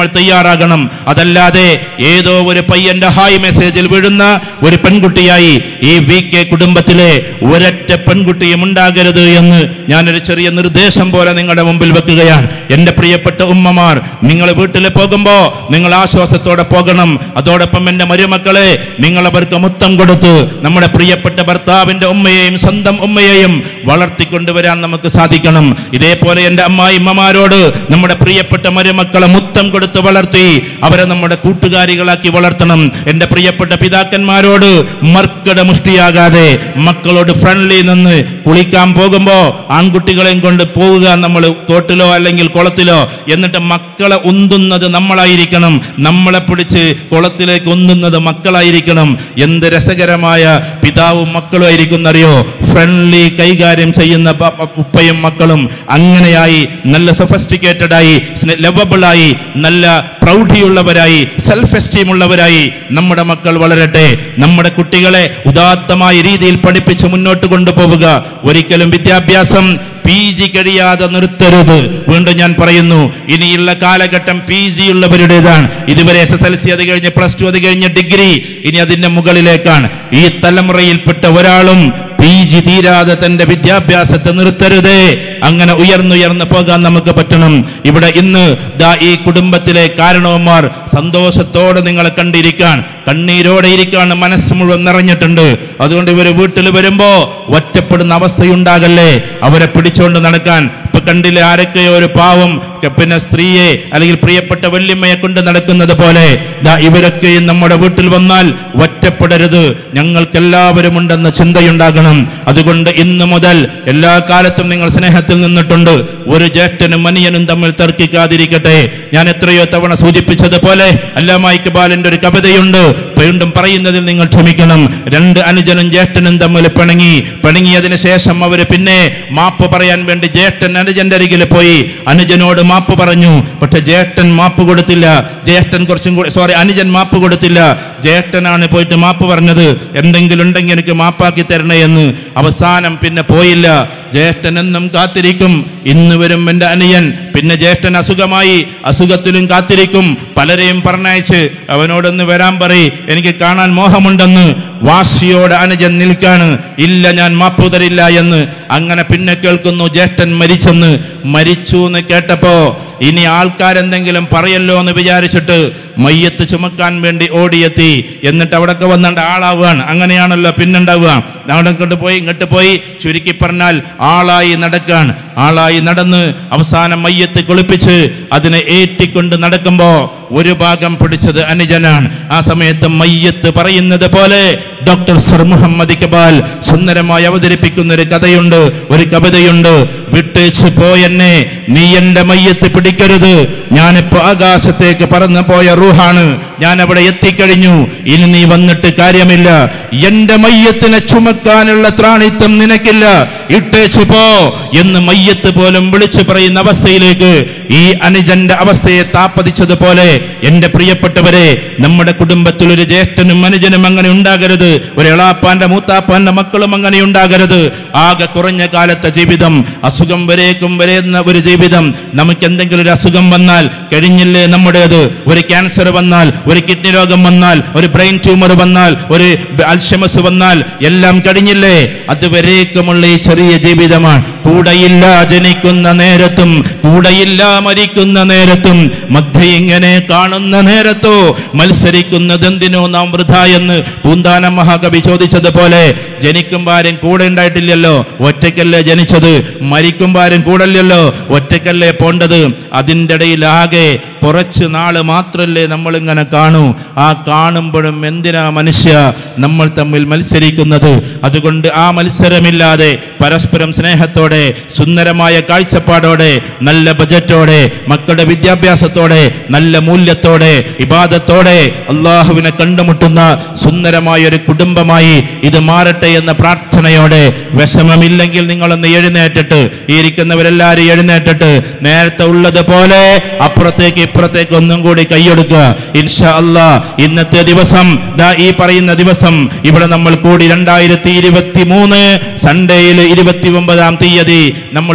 നമ്മൾ തയ്യാറാകണം അതല്ലാതെ ഏതോ ഒരു പയ്യന്റെ ഹായ് മെസ്സേജിൽ വീഴുന്ന ഒരു പെൺകുട്ടിയായി ഈ വി കെ കുടുംബത്തിലെ ഒരൊറ്റ പെൺകുട്ടിയും ഉണ്ടാകരുത് എന്ന് ഞാനൊരു ചെറിയ നിർദ്ദേശം പോലെ നിങ്ങളുടെ മുമ്പിൽ വെക്കുകയാണ് എൻ്റെ പ്രിയപ്പെട്ട ഉമ്മമാർ നിങ്ങൾ വീട്ടിൽ പോകുമ്പോൾ നിങ്ങൾ ആശ്വാസത്തോടെ പോകണം അതോടൊപ്പം എൻ്റെ മരുമക്കളെ നിങ്ങൾ അവർക്ക് മുത്തം കൊടുത്ത് നമ്മുടെ പ്രിയപ്പെട്ട ഭർത്താവിൻ്റെ ഉമ്മയെയും സ്വന്തം ഉമ്മയെയും വളർത്തിക്കൊണ്ടുവരാൻ നമുക്ക് സാധിക്കണം ഇതേപോലെ എൻ്റെ അമ്മായിമ്മമാരോട് നമ്മുടെ പ്രിയപ്പെട്ട മരുമക്കളെ മുത്തം കൊടുത്ത് വളർത്തി അവരെ നമ്മുടെ കൂട്ടുകാരികളാക്കി വളർത്തണം എൻ്റെ പ്രിയപ്പെട്ട പിതാക്കന്മാരോട് മർക്കട മുഷ്ടിയാകാതെ മക്കളോട് ഫ്രണ്ട്ലി നിന്ന് കുളിക്കാൻ പോകുമ്പോൾ ആൺകുട്ടികളെയും കൊണ്ട് പോവുക നമ്മൾ തോട്ടിലോ അല്ലെങ്കിൽ കുളത്തിലോ എന്നിട്ട് മക്കളെ ഉന്തുന്നത് നമ്മളായിരിക്കണം നമ്മളെ പിടിച്ച് കുളത്തിലേക്ക് ഉന്തുന്നത് മക്കളായിരിക്കണം എന്ത് രസകരമായ പിതാവും മക്കളും ആയിരിക്കും എന്നറിയോ ഫ്രണ്ട്ലി കൈകാര്യം ചെയ്യുന്ന പ- പ- ഉപ്പയും മക്കളും അങ്ങനെയായി നല്ല സൊഫസ്റ്റിക്കേറ്റഡ് ആയി ലവബിൾ ആയി നല്ല പ്രൗഢിയുള്ളവരായി സെൽഫ് എസ്റ്റീം ഉള്ളവരായി നമ്മുടെ മക്കൾ വളരട്ടെ നമ്മുടെ കുട്ടികളെ ഉദാത്തമായ രീതിയിൽ പഠിപ്പിച്ച് മുന്നോട്ട് കൊണ്ടുപോവുക ഒരിക്കലും വിദ്യാഭ്യാസം പി ജി കഴിയാതെ നിർത്തരുത് വീണ്ടും ഞാൻ പറയുന്നു ഇനിയുള്ള കാലഘട്ടം പി ജി ഉള്ളവരുടേതാണ് ഇതുവരെ എസ് എസ് എൽ സി അത് കഴിഞ്ഞ് പ്ലസ് ടു അത് കഴിഞ്ഞ് ഡിഗ്രി ഇനി അതിന്റെ മുകളിലേക്കാണ് ഈ തലമുറയിൽപ്പെട്ട ഒരാളും പി ജി തീരാതെ തന്റെ വിദ്യാഭ്യാസത്തെ നിർത്തരുതേ അങ്ങനെ ഉയർന്നുയർന്ന് പോകാൻ നമുക്ക് പറ്റണം ഇവിടെ ഇന്ന് ദാ ഈ കുടുംബത്തിലെ കാരണവന്മാർ സന്തോഷത്തോടെ നിങ്ങളെ കണ്ടിരിക്കാൻ കണ്ണീരോടെ ഇരിക്കാണ് മനസ്സ് മുഴുവൻ നിറഞ്ഞിട്ടുണ്ട് അതുകൊണ്ട് ഇവര് വീട്ടിൽ വരുമ്പോ ഒറ്റപ്പെടുന്ന അവസ്ഥയുണ്ടാകല്ലേ അവരെ പിടിച്ചുകൊണ്ട് നടക്കാൻ ഇപ്പൊ കണ്ടില്ലേ ആരൊക്കെയോ ഒരു പാവം ക- പിന്നെ സ്ത്രീയെ അല്ലെങ്കിൽ പ്രിയപ്പെട്ട വല്യമ്മയെ കൊണ്ട് നടക്കുന്നത് പോലെ ദാ ഇവരൊക്കെയും നമ്മുടെ വീട്ടിൽ വന്നാൽ ഒറ്റപ്പെടരുത് ഞങ്ങൾക്കെല്ലാവരും ഉണ്ടെന്ന ചിന്തയുണ്ടാകണം അതുകൊണ്ട് ഇന്ന് മുതൽ എല്ലാ കാലത്തും നിങ്ങൾ സ്നേഹത്തിൽ നിന്നിട്ടുണ്ട് ഒരു ജ്യേഷ്ഠനും മനിയനും തമ്മിൽ തർക്കിക്കാതിരിക്കട്ടെ ഞാൻ എത്രയോ തവണ സൂചിപ്പിച്ചതുപോലെ അല്ലാമ ഇക്ബാലിന്റെ ഒരു കവിതയുണ്ട് വീണ്ടും പറയുന്നതിൽ നിങ്ങൾ ക്ഷമിക്കണം രണ്ട് അനുജനും ജ്യേഷ്ഠനും തമ്മിൽ പിണങ്ങി പിണങ്ങിയതിന് ശേഷം അവര് പിന്നെ മാപ്പ് പറയാൻ വേണ്ടി ജ്യേഷ്ഠൻ അനുജന്റെ അരികിൽ പോയി അനുജനോട് മാപ്പ് പറഞ്ഞു പക്ഷെ ജ്യേഷ്ഠൻ മാപ്പ് കൊടുത്തില്ല ജ്യേഷ്ഠൻ കുറച്ചും കൂടി സോറി അനുജൻ മാപ്പ് കൊടുത്തില്ല ജ്യേഷ്ഠനാണ് പോയിട്ട് മാപ്പ് പറഞ്ഞത് എന്തെങ്കിലും ഉണ്ടെങ്കിൽ എനിക്ക് മാപ്പാക്കി തരണേ എന്ന് അവസാനം പിന്നെ പോയില്ല ജ്യേഷ്ഠൻ എന്നും കാത്തിരിക്കും ഇന്ന് വരും എൻ്റെ അനിയൻ പിന്നെ ജ്യേഷ്ഠൻ അസുഖമായി അസുഖത്തിലും കാത്തിരിക്കും പലരെയും പറഞ്ഞയച്ച് അവനോടൊന്ന് വരാൻ പറയി എനിക്ക് കാണാൻ മോഹമുണ്ടെന്ന് വാശിയോടെ അനുജൻ നിൽക്കാണ് ഇല്ല ഞാൻ മാപ്പ് തരില്ല എന്ന് അങ്ങനെ പിന്നെ കേൾക്കുന്നു ജ്യേഷ്ഠൻ മരിച്ചെന്ന് മരിച്ചു എന്ന് കേട്ടപ്പോ ഇനി ആൾക്കാരെന്തെങ്കിലും പറയല്ലോ എന്ന് വിചാരിച്ചിട്ട് മയ്യത്ത് ചുമക്കാൻ വേണ്ടി ഓടിയെത്തി എന്നിട്ട് അവിടൊക്കെ വന്നിട്ട് ആളാവുകയാണ് അങ്ങനെയാണല്ലോ പിന്നുണ്ടാവുക അവിടെ കൊണ്ട് പോയി ഇങ്ങോട്ട് പോയി ചുരുക്കി പറഞ്ഞാൽ ആളായി നടക്കാൻ ആളായി നടന്ന് അവസാനം മയ്യത്ത് കുളിപ്പിച്ച് അതിനെ ഏറ്റിക്കൊണ്ട് നടക്കുമ്പോ ഒരു ഭാഗം പിടിച്ചത് അനുജനാണ് ആ സമയത്ത് മയ്യത്ത് പറയുന്നത് പോലെ ഡോക്ടർ സർ മുഹമ്മദ് ഇക്ബാൽ സുന്ദരമായി അവതരിപ്പിക്കുന്ന ഒരു കഥയുണ്ട് ഒരു കവിതയുണ്ട് വിട്ടേച്ച് പോയെന്നെ നീ എന്റെ മയ്യത്ത് പിടിക്കരുത് ഞാനിപ്പോ ആകാശത്തേക്ക് പറന്നു പോയ റൂഹാണ് ഞാൻ അവിടെ എത്തിക്കഴിഞ്ഞു ഇനി നീ വന്നിട്ട് കാര്യമില്ല എന്റെ മയ്യത്തിനെ ചുമക്കാനുള്ള ത്രാണിത്വം നിനക്കില്ല ഇട്ടേച്ചു പോ എന്ന് മയ്യത്ത് പോലും വിളിച്ചു പറയുന്ന അവസ്ഥയിലേക്ക് ഈ അനുജന്റെ അവസ്ഥയെ താപ്പതിച്ചതുപോലെ എന്റെ പ്രിയപ്പെട്ടവരെ നമ്മുടെ കുടുംബത്തിൽ ഒരു ജ്യേഷ്ഠനും അനുജനും അങ്ങനെ ഉണ്ടാകരുത് ഒരു എളാപ്പാന്റെ മൂത്താപ്പാന്റെ മക്കളും അങ്ങനെ ഉണ്ടാകരുത് ആകെ കുറഞ്ഞ കാലത്തെ ജീവിതം അസുഖം വരേക്കും വരെയുന്ന ഒരു ജീവിതം നമുക്ക് എന്തെങ്കിലും ഒരു അസുഖം വന്നാൽ കഴിഞ്ഞില്ലേ നമ്മുടേത് ഒരു ക്യാൻസർ വന്നാൽ ഒരു കിഡ്നി രോഗം വന്നാൽ ഒരു ബ്രെയിൻ ട്യൂമർ വന്നാൽ ഒരു അൽഷമസ് വന്നാൽ എല്ലാം കഴിഞ്ഞില്ലേ അതുവരേക്കുമുള്ള ഈ ചെറിയ ജീവിതമാണ് കൂടെയില്ല ജനിക്കുന്ന നേരത്തും കൂടെയില്ല മരിക്കുന്ന നേരത്തും മധ്യ ഇങ്ങനെ കാണുന്ന നേരത്തോ മത്സരിക്കുന്നത് എന്തിനോ നാം വൃഥ എന്ന് പൂന്താനം മഹാകവി ചോദിച്ചതുപോലെ ജനിക്കുമ്പോൾ ആരും കൂടെ ഉണ്ടായിട്ടില്ലല്ലോ ഒറ്റയ്ക്കല്ലേ ജനിച്ചത് മരിക്കുമ്പോൾ ആരും കൂടല്ലല്ലോ ഒറ്റയ്ക്കല്ലേ പോണ്ടത് അതിൻ്റെ ഇടയിൽ ആകെ കുറച്ച് നാള് മാത്രല്ലേ നമ്മളിങ്ങനെ കാണൂ ആ കാണുമ്പോഴും എന്തിനാ മനുഷ്യ നമ്മൾ തമ്മിൽ മത്സരിക്കുന്നത് അതുകൊണ്ട് ആ മത്സരമില്ലാതെ പരസ്പരം സ്നേഹത്തോടെ സുന്ദരമായ കാഴ്ചപ്പാടോടെ നല്ല ബജറ്റോടെ മക്കളുടെ വിദ്യാഭ്യാസത്തോടെ നല്ല മൂല്യത്തോടെ ഇബാദത്തോടെ അള്ളാഹുവിനെ കണ്ടുമുട്ടുന്ന സുന്ദരമായ ഒരു കുടുംബമായി ഇത് മാറട്ടെ എന്ന പ്രാർത്ഥനയോടെ വിഷമമില്ലെങ്കിൽ നിങ്ങളൊന്ന് എഴുന്നേറ്റിട്ട് ഈ ഇരിക്കുന്നവരെല്ലാവരും എഴുന്നേറ്റിട്ട് നേരത്തെ ഉള്ളതുപോലെ അപ്പുറത്തേക്ക് ഇപ്പുറത്തേക്ക് ഒന്നും കൂടി കൈയെടുക്കുക ഇൻഷാ അല്ലാ ഇന്നത്തെ ദിവസം ദാ ഈ പറയുന്ന ദിവസം ഇവിടെ നമ്മൾ കൂടി രണ്ടായിരത്തി ഇരുപത്തി മൂന്ന് സൺഡേയിൽ ഇരുപത്തി ഒമ്പതാം തീയതി നമ്മൾ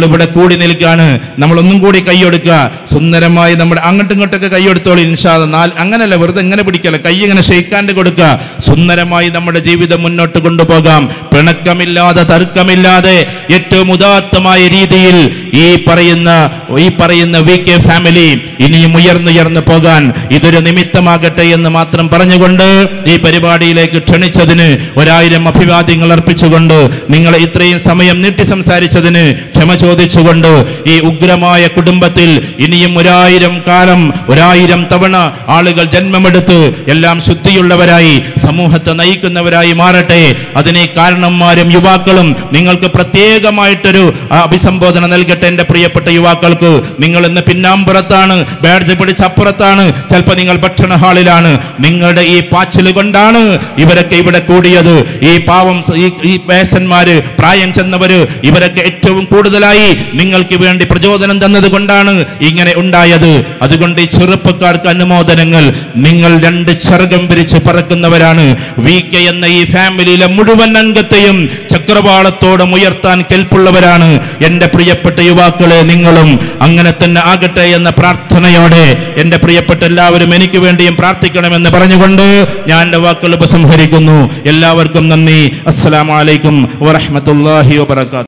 ഇവിടെ കൂടി നിൽക്കുകയാണ് നമ്മൾ ഒന്നും കൂടി കൈയൊടുക്കുക സുന്ദരമായി നമ്മുടെ അങ്ങോട്ടും ഇങ്ങോട്ടൊക്കെ കൈയെടുത്തോളൂ ഇൻഷാദ് നാൽ അങ്ങനല്ല വെറുതെ എങ്ങനെ പിടിക്കല കൈ ഇങ്ങനെ ഷെയ്ക്കാണ്ട് കൊടുക്കുക സുന്ദരമായി നമ്മുടെ ജീവിതം മുന്നോട്ട് കൊണ്ടുപോകാം പിണക്കമില്ലാതെ തർക്കമില്ലാതെ ഏറ്റവും ഉദാത്തമായ രീതിയിൽ ഈ പറയുന്ന ഈ പറയുന്ന വി കെ ഫാമിലി ഇനിയും ഉയർന്നുയർന്നു പോകാൻ ഇതൊരു നിമിത്തമാകട്ടെ എന്ന് മാത്രം പറഞ്ഞുകൊണ്ട് ഈ പരിപാടിയിലേക്ക് ക്ഷണിച്ചതിന് ഒരായിരം അഭിവാദ്യങ്ങൾ അർപ്പിച്ചുകൊണ്ട് നിങ്ങളെ ഇത്രയും സമയം നീട്ടി സംസാരിച്ചതിന് ക്ഷമ ചോദിച്ചുകൊണ്ട് ഈ ഉഗ്രമായ കുടുംബത്തിൽ ഇനിയും ഒരായിരം കാലം ഒരായിരം തവണ ആളുകൾ ജന്മമെടുത്ത് എല്ലാം ശുദ്ധിയുള്ളവരായി സമൂഹത്തെ നയിക്കുന്നവരായി മാറട്ടെ അതിനെ കാരണന്മാരും യുവാക്കളും നിങ്ങൾക്ക് പ്രത്യേകമായിട്ടൊരു ആ, അഭിസംബോധന നൽകട്ടെ എൻ്റെ പ്രിയപ്പെട്ട യുവാക്കൾക്ക് നിങ്ങൾ ഇന്ന് പിന്നാമ്പുറത്താണ് ബാഡ്ജ് പിടിച്ച് അപ്പുറത്താണ് ചിലപ്പോൾ നിങ്ങൾ ഭക്ഷണ ഹാളിലാണ് നിങ്ങളുടെ ഈ പാച്ചിൽ കൊണ്ടാണ് ഇവരൊക്കെ ഇവിടെ കൂടിയത് ഈ പാവം സ- ഈ ഈ പേസന്മാര് പ്രായം ചെന്നവര് ഇവരൊക്കെ ഏറ്റവും കൂടുതലായി നിങ്ങൾക്ക് വേണ്ടി പ്രചോദനം തന്നത് കൊണ്ടാണ് ഇങ്ങനെ ഉണ്ടായത് അതുകൊണ്ട് ഈ ചെറുപ്പക്കാർക്ക് അനുമോദനങ്ങൾ നിങ്ങൾ രണ്ട് ചെറുകം പിരിച്ച് പറക്കുന്നവരാണ് വി കെ എന്ന ഈ ഫാമിലിയിലെ മുഴുവൻ അംഗത്തെയും ചക്രവാളത്തോടെ ഉയർത്താൻ കെൽപ്പുള്ളവരാണ് എൻ്റെ പ്രിയപ്പെട്ട യുവാക്കളെ നിങ്ങളും അങ്ങനെ തന്നെ ആകട്ടെ എന്ന പ്രാർത്ഥനയോടെ എൻ്റെ പ്രിയപ്പെട്ട എല്ലാവരും എനിക്ക് വേണ്ടിയും പ്രാർത്ഥിക്കണമെന്ന് പറഞ്ഞുകൊണ്ട് ഞാൻ എൻ്റെ വാക്കുകൾ ഉപസംഹരിക്കുന്നു എല്ലാവർക്കും നന്ദി അസ്സലാമലൈക്കും വറഹമത്തല്ലാഹി വബർക്കാത്തു